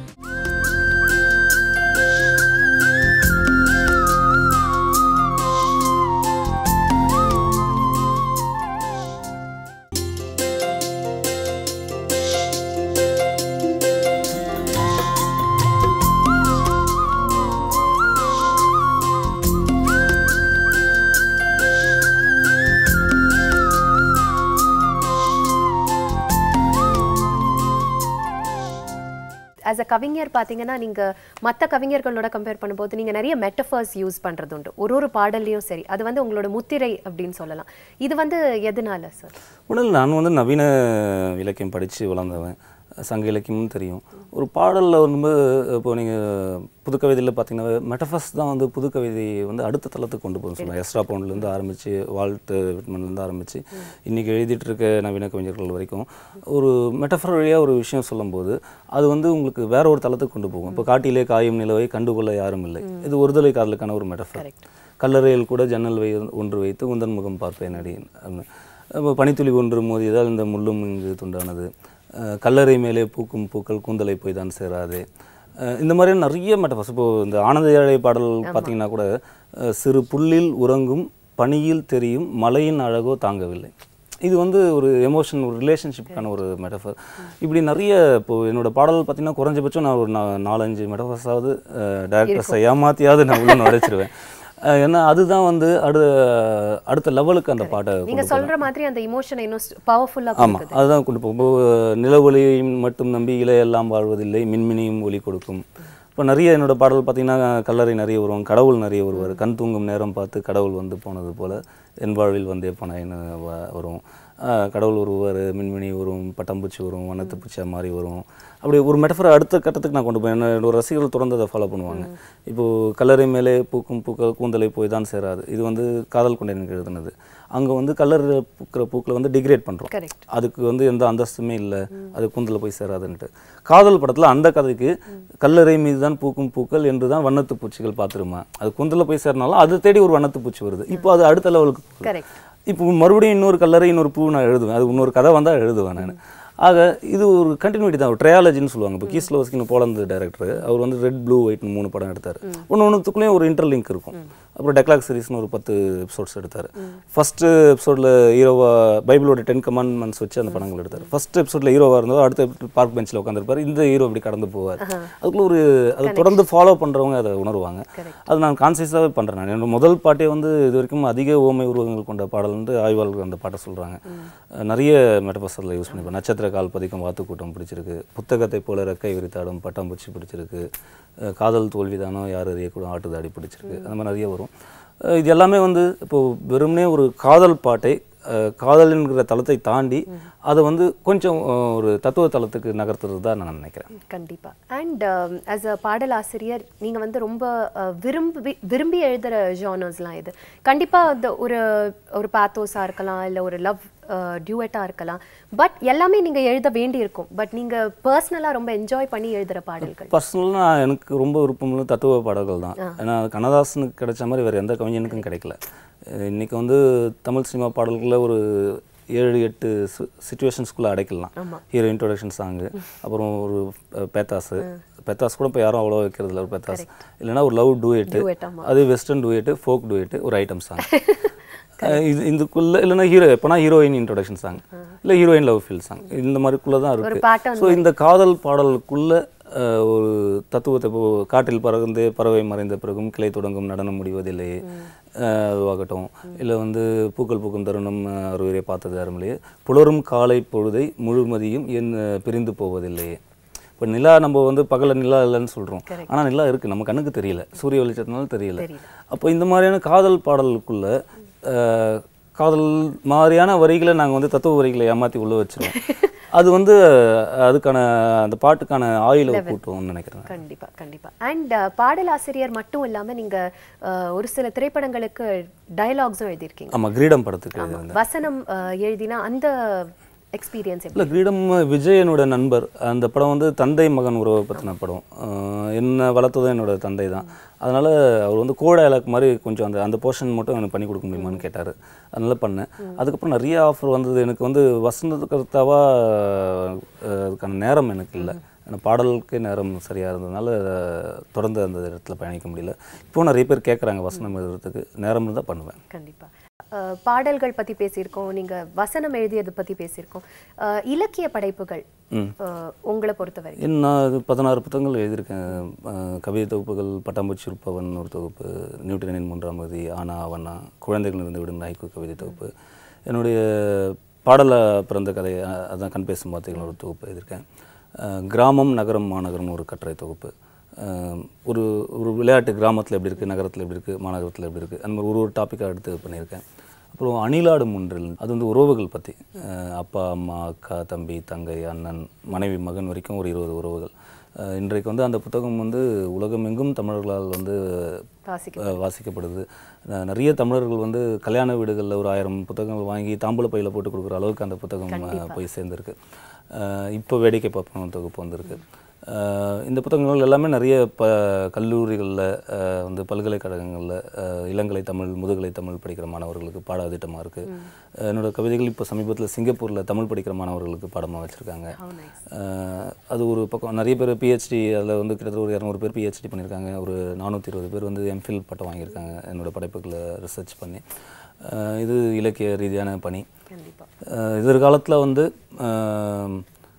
ஆஸ் அ கவிஞர் பார்த்தீங்கன்னா நீங்க மற்ற கவிஞர்களோட கம்பேர் பண்ணும்போது நீங்க நிறைய மெட்டஃபர்ஸ் யூஸ் பண்றது உண்டு ஒரு ஒரு பாடல்லையும் சரி அது வந்து உங்களோட முத்திரை அப்படின்னு சொல்லலாம் இது வந்து எதனால சார் உடல் நான் வந்து நவீன இலக்கியம் படித்து வளர்ந்தவன் சங்க இலக்கியமும் தெரியும் ஒரு பாடலில் வந்து இப்போ நீங்கள் புது கவிதையில் பார்த்தீங்கன்னா மெட்டஃபர்ஸ் தான் வந்து புது கவிதையை வந்து அடுத்த தளத்துக்கு கொண்டு போகும் சொல்லுவாங்க எஸ்ரா பவுண்ட்லேருந்து ஆரம்பித்து வால்ட் விட்மன்லேருந்து ஆரம்பித்து இன்றைக்கி எழுதிட்டு இருக்க நவீன கவிஞர்கள் வரைக்கும் ஒரு மெட்டஃபர் வழியாக ஒரு விஷயம் சொல்லும்போது அது வந்து உங்களுக்கு வேற ஒரு தளத்துக்கு கொண்டு போகும் இப்போ காட்டிலே காயும் நிலவை கண்டுகொள்ள யாரும் இல்லை இது ஒருதலை காதலுக்கான ஒரு மெட்டஃபர் கல்லறையில் கூட ஜன்னல் வை ஒன்று வைத்து உந்தன் முகம் பார்ப்பேன் அடி அப்படின்னு. அப்போ பனித்துளி ஒன்று மோதியதால் இந்த முள்ளும் இங்கு துண்டானது அஹ் கல்லறை மேலே பூக்கும் பூக்கள் கூந்தலை போய் தான் சேராது அஹ் இந்த மாதிரி நிறைய மெட்டஃபர்ஸ் இப்போ இந்த ஆனந்த ஏழை பாடல் பார்த்தீங்கன்னா கூட அஹ் சிறு புல்லில் உறங்கும் பனியில் தெரியும் மலையின் அழகோ தாங்கவில்லை இது வந்து ஒரு எமோஷன் ஒரு ரிலேஷன்ஷிப்புக்கான ஒரு மெட்டஃபர் இப்படி நிறைய இப்போ என்னோட பாடல் பார்த்தீங்கன்னா குறைஞ்சபட்சம் நான் ஒரு நா- நாலஞ்சு மெட்டஃபர்ஸாவது டேரக்டர்ஸை ஏமாத்தியாவது நான் உள்ள நுழைச்சிருவேன் அஹ் ஏன்னா அதுதான் வந்து அடு அடுத்த லெவலுக்கு அந்த பாட்டை நீங்க கொண்டு சொல்ற மாதிரி அந்த இமோஷனை இன்னும் பவர்ஃபுல்லா ஆமா அதுதான் கொண்டு போகும் இப்போ நிலவொளியும் மட்டும் நம்பி இலையெல்லாம் வாழ்வதில்லை மின்மினியும் ஒளி கொடுக்கும் இப்போ நிறைய என்னோட பாடல் பார்த்தீங்கன்னா கல்லறை நிறைய வரும் கடவுள் நிறைய வருவார் கண் தூங்கும் நேரம் பார்த்து கடவுள் வந்து போனது போல என் வாழ்வில் வந்தே போனேன்னு வ- வரும் ஆஹ் கடவுள் வருவார் மின்மினி வரும் பட்டாம்பூச்சி வரும் வண்ணத்துப்பூச்சியா மாதிரி வரும் அப்படி ஒரு மெட்டஃபரை அடுத்த கட்டத்துக்கு நான் கொண்டு போய் என்னோட ரசிகர்கள் தொடர்ந்து அதை ஃபாலோ பண்ணுவாங்க இப்போது கல்லறை மேலே பூக்கும் பூக்கள் கூந்தலை போய் தான் சேராது இது வந்து காதல் கொண்டேனுக்கு எழுதுனது அங்கே வந்து கல்லறை பூக்கிற பூக்களை வந்து டிகிரேட் பண்ணுறோம் கரெக்ட் அதுக்கு வந்து எந்த அந்தஸ்துமே இல்லை அது கூந்தல போய் சேராதுன்ட்டு காதல் படத்தில் அந்த கதைக்கு கல்லறை மீது தான் பூக்கும் பூக்கள் என்று தான் வண்ணத்து பூச்சிகள் பார்த்துருமா அது கூந்தல போய் சேர்னாலும் அதை தேடி ஒரு வண்ணத்து பூச்சி வருது இப்போ அது அடுத்த லெவலுக்கு போகுது. கரெக்ட் இப்போ மறுபடியும் இன்னொரு கல்லறை இன்னொரு பூ நான் எழுதுவேன் அது இன்னொரு கதை வந்தால் எழுதுவேன் நான் ஆக இது ஒரு கண்டினியூட்டி தான் ஒரு ட்ரையாலஜின்னு சொல்லுவாங்க இப்போ கீஸ்லோஸ்கின்னு போலந்து டேரக்டர் அவர் வந்து ரெட் ப்ளூ ஒயிட்னு மூணு படம் எடுத்தார் ஒன்று ஒன்றுத்துக்குள்ளேயும் ஒரு இன்டர்லிங்க் இருக்கும் அப்புறம் டெக்லாக் சீரிஸ்னு ஒரு பத்து எபிசோட்ஸ் எடுத்தார் ஃபர்ஸ்ட் எபிசோடில் ஹீரோவா பைபிளோட டென் கமாண்ட்மெண்ட்ஸ் வச்சு அந்த படங்கள் எடுத்தார் ஃபர்ஸ்ட் எபிசோடில் ஹீரோவாக இருந்தவர் அடுத்த பார்க் பெஞ்சில் உட்காந்துருப்பார் இந்த ஹீரோ இப்படி கடந்து போவார் அதுக்குள்ள ஒரு அதை தொடர்ந்து ஃபாலோ பண்ணுறவங்க அதை உணர்வாங்க அது நான் கான்சியஸாகவே பண்ணுறேன் நான் என்னோட முதல் பாட்டே வந்து இது வரைக்கும் அதிக ஓமை உருவங்கள் கொண்ட பாடல் வந்து ஆய்வாளர்கள் அந்த பாட்டை சொல்கிறாங்க நிறைய மெட்டபஸ் அதில் யூஸ் பண்ணிப்பேன் நட்சத்திர கால் பதிக்கும் வாத்துக்கூட்டம் பிடிச்சிருக்கு புத்தகத்தை போல ரெக்கை விரித்தாடும் பட்டாம்பூச்சி பிடிச்சிருக்கு அஹ் காதல் தோல்விதானோ யார் அறியக்கூடும் ஆட்டுதாடி பிடிச்சிருக்கு அந்த மாதிரி நிறைய வரும் அஹ் இது எல்லாமே வந்து இப்போது வெறுமனே ஒரு காதல் பாட்டை அஹ், காதல்ங்கிற தளத்தை தாண்டி அதை வந்து கொஞ்சம் அஹ், ஒரு தத்துவ தளத்துக்கு நகர்த்துறது தான் நான் நினைக்கிறேன் கண்டிப்பா அண்ட் ஆஸ் அ பாடலாசிரியர் நீங்க வந்து ரொம்ப அஹ், விரும்பி விரும்பி எழுதுற ஜானர்ஸ்லாம் இது கண்டிப்பா அந்த ஒரு ஒரு பாத்தோஸா இருக்கலாம் இல்ல ஒரு லவ் டியூட்டா இருக்கலாம் பட் எல்லாமே நீங்க எழுத வேண்டி இருக்கும் பட் நீங்க பர்சனலா ரொம்ப என்ஜாய் பண்ணி எழுதுற பாடல்கள் பர்சனலாக எனக்கு ரொம்ப விருப்பமுள்ள தத்துவ பாடல்கள் தான் ஏன்னா கண்ணதாசனுக்கு கிடைச்ச மாதிரி வேறு எந்த கவிஞனுக்கும் கிடைக்கல அஹ் இன்னைக்கு வந்து தமிழ் சினிமா பாடல்களில் ஒரு ஏழு எட்டு சுச்சுவேஷன்ஸ்குள்ளே அடைக்கலாம் ஹீரோ இன்ட்ரோடக்ஷன் சாங்கு அப்புறம் ஒரு அஹ், பேத்தாஸு பேத்தாஸ் கூட இப்போ யாரும் அவ்வளோ வைக்கிறது இல்லை ஒரு பேத்தாஸ் இல்லைன்னா ஒரு லவ் டூயேட்டு Duet, ஆமா. அது வெஸ்டர்ன் டூயேட்டு ஃபோக் டூயேட்டு ஒரு ஐட்டம் சாங் இது இதுக்குள்ள இல்லைன்னா ஹீரோ எப்போனா ஹீரோயின் இன்ட்ரோடக்ஷன் சாங் இல்லை ஹீரோயின் லவ் ஃபீல் சாங் இந்த மாதிரிக்குள்ளே தான் இருக்கு pattern ஸோ இந்த காதல் பாடலுக்குள்ள அஹ், ஒரு தத்துவத்தை இப்போ காட்டில் பறந்து பறவை மறைந்த பிறகும் கிளை தொடங்கும் நடனம் முடிவதில்லையே அஹ், அதுவாகட்டும் இல்லை வந்து பூக்கள் பூக்கும் தருணம் அஹ், அருவரை பார்த்தது அருமில்லையே புலரும் காலை பொழுதை முழுமதியும் என் அஹ், பிரிந்து போவதில்லையே இப்போ நிலா நம்ம வந்து பகல நிலா இல்லைன்னு சொல்கிறோம் ஆனால் நிலா இருக்குது நம்ம கண்ணுக்கு தெரியல சூரிய வெளிச்சத்தினால தெரியல அப்போ இந்த மாதிரியான காதல் பாடலுக்குள்ள அஹ், காதல் மாதிரியான வரிகளை நாங்கள் வந்து தத்துவ வரிகளை ஏமாற்றி உள்ள வச்சிருவோம் அது வந்து அதுக்கான அந்த பாட்டுக்கான ஆயுளை கூட்டுவோம்னு நினைக்கிறேன் கண்டிப்பா கண்டிப்பா அண்ட் பாடலாசிரியர் மட்டும் இல்லாம நீங்க அஹ், ஒரு சில திரைப்படங்களுக்கு டயலாக்ஸும் எழுதியிருக்கீங்க ஆமாம் கிரீடம் படத்துக்கு எழுதியிருந்தேன் வசனம் அஹ், எழுதினா அந்த எக்ஸ்பீரியன்ஸ் எப்படி இல்லை கிரீடம் விஜயனோட நண்பர் அந்த படம் வந்து தந்தை மகன் உறவை பற்றின படம் அஹ் என்ன வளர்த்ததும் என்னோட தந்தை தான் அதனால் அவர் வந்து கோ டயலாக் மாதிரி கொஞ்சம் அந்த அந்த போர்ஷன் மட்டும் எனக்கு பண்ணி கொடுக்க முடியுமான்னு கேட்டார் அதனால பண்ணேன் அதுக்கப்புறம் நிறைய ஆஃபர் வந்தது எனக்கு வந்து வசந்தகர்த்தாவாக அதுக்கான நேரம் எனக்கு இல்லை ஏன்னா பாடலுக்கே நேரம் சரியாக இருந்ததுனால தொடர்ந்து அந்த இடத்துல பயணிக்க முடியல இப்போ நிறைய பேர் கேட்குறாங்க வசனம் எழுதுறதுக்கு நேரம் இருந்தால் பண்ணுவேன் கண்டிப்பா அஹ், பாடல்கள் பத்தி பேசியிருக்கோம் நீங்க வசனம் எழுதியது பத்தி பேசியிருக்கோம் அஹ், இலக்கிய படைப்புகள் அஹ், உங்களை பொறுத்தவரை என் நான் இது பதினாறு புத்தகங்கள் எழுதியிருக்கேன் அஹ் கவிதை தொகுப்புகள் பட்டாம்பூச்சி உற்பவன் ஒரு தொகுப்பு நியூட்டனின் மூன்றாம் மதி ஆனா அவனா குழந்தைகள் இருந்து விடும் நாய்க்கு கவிதை தொகுப்பு என்னுடைய பாடல பிறந்த கதை அஹ் அதான் கண் பேசும் வார்த்தைகள் ஒரு தொகுப்பு எழுதியிருக்கேன் அஹ் கிராமம் நகரம் மாநகரம் ஒரு கட்டுரை தொகுப்பு அஹ் ஒரு ஒரு விளையாட்டு கிராமத்தில் எப்படி இருக்குது நகரத்தில் எப்படி இருக்குது மாநகரத்தில் எப்படி இருக்குது அந்த மாதிரி ஒரு ஒரு டாப்பிக்காக எடுத்து பண்ணியிருக்கேன் அப்புறம் அணிலாடும் ஒன்றில் அது வந்து உறவுகள் பற்றி அப்பா அம்மா அக்கா தம்பி தங்கை அண்ணன் மனைவி மகன் வரைக்கும் ஒரு இருபது உறவுகள் அஹ் இன்றைக்கு வந்து அந்த புத்தகம் வந்து உலகமெங்கும் தமிழர்களால் வந்து வாசிக்க அஹ் வாசிக்கப்படுது ந- நிறைய தமிழர்கள் வந்து கல்யாண வீடுகளில் ஒரு ஆயிரம் புத்தகங்கள் வாங்கி தாம்பூல பையில் போட்டு கொடுக்குற அளவுக்கு அந்த புத்தகம் அஹ், போய் சேர்ந்துருக்கு அஹ் இப்போ வேடிக்கை பார்ப்போம் தொகுப்பு வந்திருக்கு அஹ் இந்த புத்தகங்கள் எல்லாமே நிறைய ப கல்லூரிகளில் வந்து பல்கலைக்கழகங்களில் இளங்கலை தமிழ் முதுகலை தமிழ் படிக்கிற மாணவர்களுக்கு பாட திட்டமாக இருக்குது என்னோட கவிதைகள் இப்போ சமீபத்தில் சிங்கப்பூரில் தமிழ் படிக்கிற மாணவர்களுக்கு பாடமாக வச்சுருக்காங்க அது ஒரு பக்கம் நிறைய பேர் பிஹெச்டி அதில் வந்து கிட்டத்தட்ட ஒரு இரநூறு பேர் பிஹெச்டி பண்ணியிருக்காங்க ஒரு நானூற்றி இருபது பேர் வந்து எம்ஃபில் பட்டம் வாங்கியிருக்காங்க என்னோட படைப்புகளை ரிசர்ச் பண்ணி அஹ் இது இலக்கிய ரீதியான பணி அஹ் எதிர்காலத்தில் வந்து அஹ்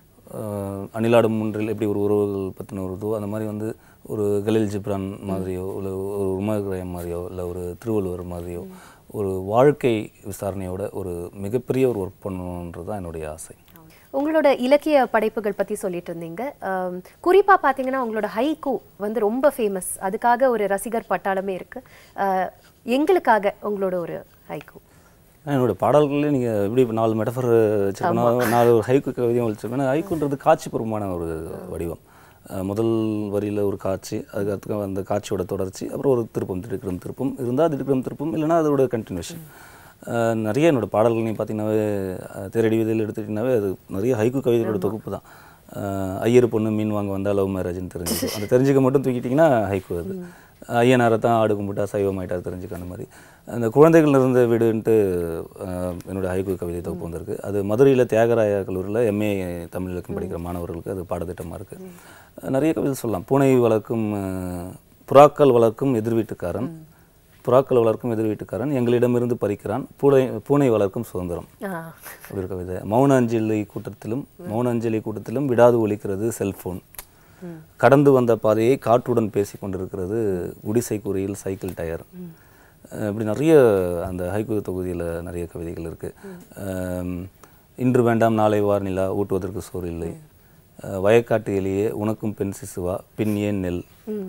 அஹ் அணிலாடும் ஒன்றில் எப்படி ஒரு உறவுகள் பற்றின ஒரு இதுவோ அந்த மாதிரி வந்து ஒரு கலில் ஜிப்ரான் மாதிரியோ இல்லை ஒரு உமர்கிரயம் மாதிரியோ இல்லை ஒரு திருவள்ளுவர் மாதிரியோ ஒரு வாழ்க்கை விசாரணையோட ஒரு மிகப்பெரிய ஒரு ஒர்க் பண்ணணுன்றது தான் என்னுடைய ஆசை உங்களோட இலக்கிய படைப்புகள் பத்தி சொல்லிட்டு இருந்தீங்க ஆம், குறிப்பா பாத்தீங்கன்னா உங்களோட ஹைக்கூ வந்து ரொம்ப ஃபேமஸ் அதுக்காக ஒரு ரசிகர் பட்டாளமே இருக்கு அஹ், எங்களுக்காக உங்களோட ஒரு ஹைக்கூ என்னோட பாடல்களே நீங்கள் எப்படி இப்ப நாலு மெட்டஃபர் வச்சுருக்கணும் நாலு ஒரு ஹைக்கு கவிதையும் வச்சுருக்கணும் ஹைக்குன்றது காட்சிபூர்வமான ஒரு வடிவம் அஹ் முதல் வரியில் ஒரு காட்சி அதுக்கு அடுத்து அந்த காட்சியோட தொடர்ச்சி அப்புறம் ஒரு திருப்பம் திடுக்கிறம் திருப்பம் இருந்தால் திடுக்கிறம் திருப்பம் இல்லைன்னா அதோட கண்டினியூஷன் நிறைய என்னோட பாடல்கள் நீங்கள் பார்த்தீங்கன்னாவே அஹ் தேரடி விதையில் எடுத்துக்கிட்டிங்கனாவே அது நிறைய ஹைக்கு கவிதைகளோட தொகுப்பு தான் அஹ் ஐயர் பொண்ணு மீன் வாங்க வந்தால் லவ் மேரேஜ்னு தெரிஞ்சுக்கும் அந்த தெரிஞ்சுக்க மட்டும் தூக்கிட்டிங்கன்னா ஹைக்கு அது ஐயனாரை தான் ஆடு கும்பிட்டா சைவமாயிட்டார் தெரிஞ்சுக்க அந்த மாதிரி அந்த குழந்தைகள் இருந்த வீடுன்ட்டு அஹ், என்னோட ஹைகு கவிதை தொகுப்பு வந்திருக்கு அது மதுரையில் தியாகராய கல்லூரியில் எம்ஏ தமிழ் இலக்கியம் படிக்கிற மாணவர்களுக்கு அது பாடத்திட்டமாக இருக்குது நிறைய கவிதை சொல்லலாம் பூனை வளர்க்கும் அஹ், புறாக்கள் வளர்க்கும் எதிர் வீட்டுக்காரன் புறாக்கள் வளர்க்கும் எதிர் வீட்டுக்காரன் எங்களிடமிருந்து பறிக்கிறான் பூனை பூனை வளர்க்கும் சுதந்திரம் அப்படி ஒரு கவிதை மௌன அஞ்சலி கூட்டத்திலும் மௌன அஞ்சலி கூட்டத்திலும் விடாது ஒலிக்கிறது செல்போன் கடந்து வந்த பாதையை காற்றுடன் பேசி கொண்டிருக்கிறது குடிசை கூரையில் சைக்கிள் டயர் அஹ் இப்படி நிறைய அந்த ஹைக்கு தொகுதியில் நிறைய கவிதைகள் இருக்குது இன்று வேண்டாம் நாளை வார் நிலா ஊட்டுவதற்கு சோறு இல்லை அஹ் வயக்காட்டு எலியே உனக்கும் பெண் சிசுவா பின் ஏன் நெல்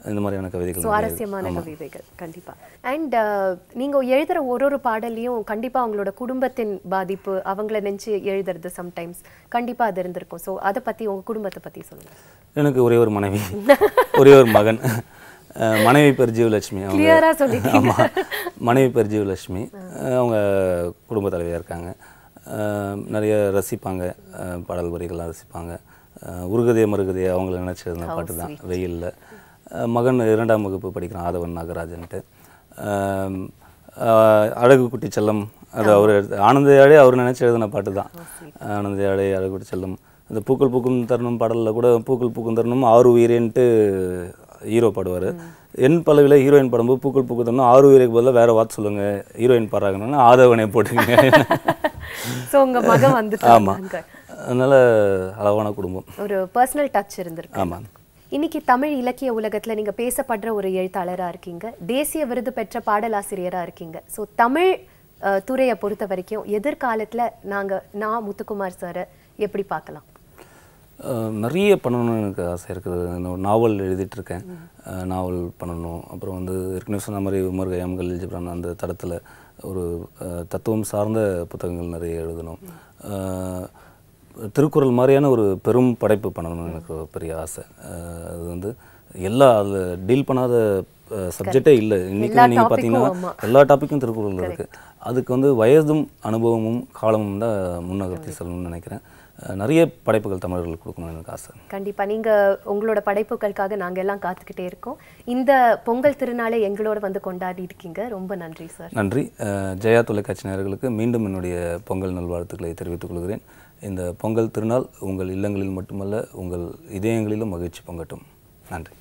இந்த மாதிரியான கவிதைகள் நிறைய இருக்கு. சுவாரஸ்யமான கவிதைகள் கண்டிப்பா அண்ட் நீங்க எழுதுற ஒரு ஒரு பாடல்லையும் கண்டிப்பா அவங்களோட குடும்பத்தின் பாதிப்பு அவங்கள நினைச்சு எழுதுறது சம்டைம்ஸ் கண்டிப்பா அது இருந்திருக்கும் ஸோ அதை பத்தி உங்க குடும்பத்தை பத்தி சொல்லுங்க எனக்கு ஒரே ஒரு மனைவி ஒரே ஒரு மகன் அஹ் மனைவி பேர் ஜீவலட்சுமி அவங்க Clear ஆ சொல்லிட்டீங்க. ஆமா மனைவி பேர் ஜீவலட்சுமி அஹ் அவங்க குடும்ப தலைவியாக இருக்காங்க அஹ் நிறைய ரசிப்பாங்க அஹ் பாடல் வரிகள்லாம் ரசிப்பாங்க அஹ் உருகதே மருகதே அவங்கள நினச்சி எழுதின பாட்டு தான் வெயிலில் மகன் இரண்டாம் வகுப்பு படிக்கிறான் ஆதவன் நாகராஜன்ட்டு அஹ் அஹ் அழகு குட்டி செல்லம் அது அவர் ஆனந்தையாடே அவர் நினச்சி எழுதின பாட்டு தான் ஆனந்தையாடே அழகு குட்டி செல்லம் அந்த பூக்கள் பூக்கும் தருணம் பாடலில் கூட பூக்கள் பூக்கும் தருணம் ஆறு உயிரேன்ட்டு ஹீரோ பாடுவார் என் பலவில் ஹீரோயின் பாடும்போது பூக்கள் பூக்கும் தருணம் ஆறு உயிருக்கு பதிலாக வேற வார்த்தை சொல்லுங்க ஹீரோயின் பாடுறாங்கன்னா ஆதவனை போட்டுங்க ஸோ உங்க மகன் வந்து ஆமாம் அதனால அளவான குடும்பம் ஒரு பர்சனல் டச் இருந்திருக்கு ஆமாம் இன்னைக்கு தமிழ் இலக்கிய உலகத்துல நீங்க பேசப்படுற ஒரு எழுத்தாளரா இருக்கீங்க தேசிய விருது பெற்ற பாடலாசிரியரா இருக்கீங்க ஸோ தமிழ் அஹ், துறையை பொறுத்த வரைக்கும் எதிர்காலத்துல நாங்க நான் முத்துக்குமார் சாரை எப்படி பார்க்கலாம் அஹ் நிறைய பண்ணணும்னு எனக்கு ஆசை இருக்குது நான் ஒரு நாவல் எழுதிட்டு இருக்கேன் அஹ் நாவல் பண்ணணும் அப்புறம் வந்து ஏற்கனவே சொன்ன மாதிரி உமர் கயாம்கள் ஜிப்ரான் அந்த தடத்தில் ஒரு அஹ், தத்துவம் சார்ந்த புத்தகங்கள் நிறைய எழுதணும் அஹ், திருக்குறள் மாதிரியான ஒரு பெரும் படைப்பு பண்ணணும்னு எனக்கு ஒரு பெரிய ஆசை அஹ், அது வந்து எல்லா அதில் டீல் பண்ணாத சப்ஜெக்டே இல்லை இன்னைக்கு எல்லா நீங்கள் topic-ம் பார்த்தீங்கன்னா ஆமா. எல்லா டாப்பிக்கும் திருக்குறள் இருக்கு அதுக்கு வந்து வயதும் அனுபவமும் காலமும் தான் முன்னகர்த்தி செல்லணும்னு நினைக்கிறேன் அஹ் நிறைய படைப்புகள் தமிழர்களுக்கு கொடுக்கணும்னு எனக்கு ஆசை கண்டிப்பா நீங்க உங்களோட படைப்புகளுக்காக நாங்க எல்லாம் காத்துக்கிட்டே இருக்கோம் இந்த பொங்கல் திருநாளை எங்களோட வந்து கொண்டாடி இருக்கீங்க ரொம்ப நன்றி சார் நன்றி அஹ் ஜெயா தொலைக்காட்சி நேயர்களுக்கு மீண்டும் என்னுடைய பொங்கல் நல்வாழ்த்துக்களை தெரிவித்துக் கொள்கிறேன் இந்த பொங்கல் திருநாள் உங்கள் இல்லங்களில் மட்டுமல்ல உங்கள் இதயங்களிலும் மகிழ்ச்சி பொங்கட்டும் நன்றி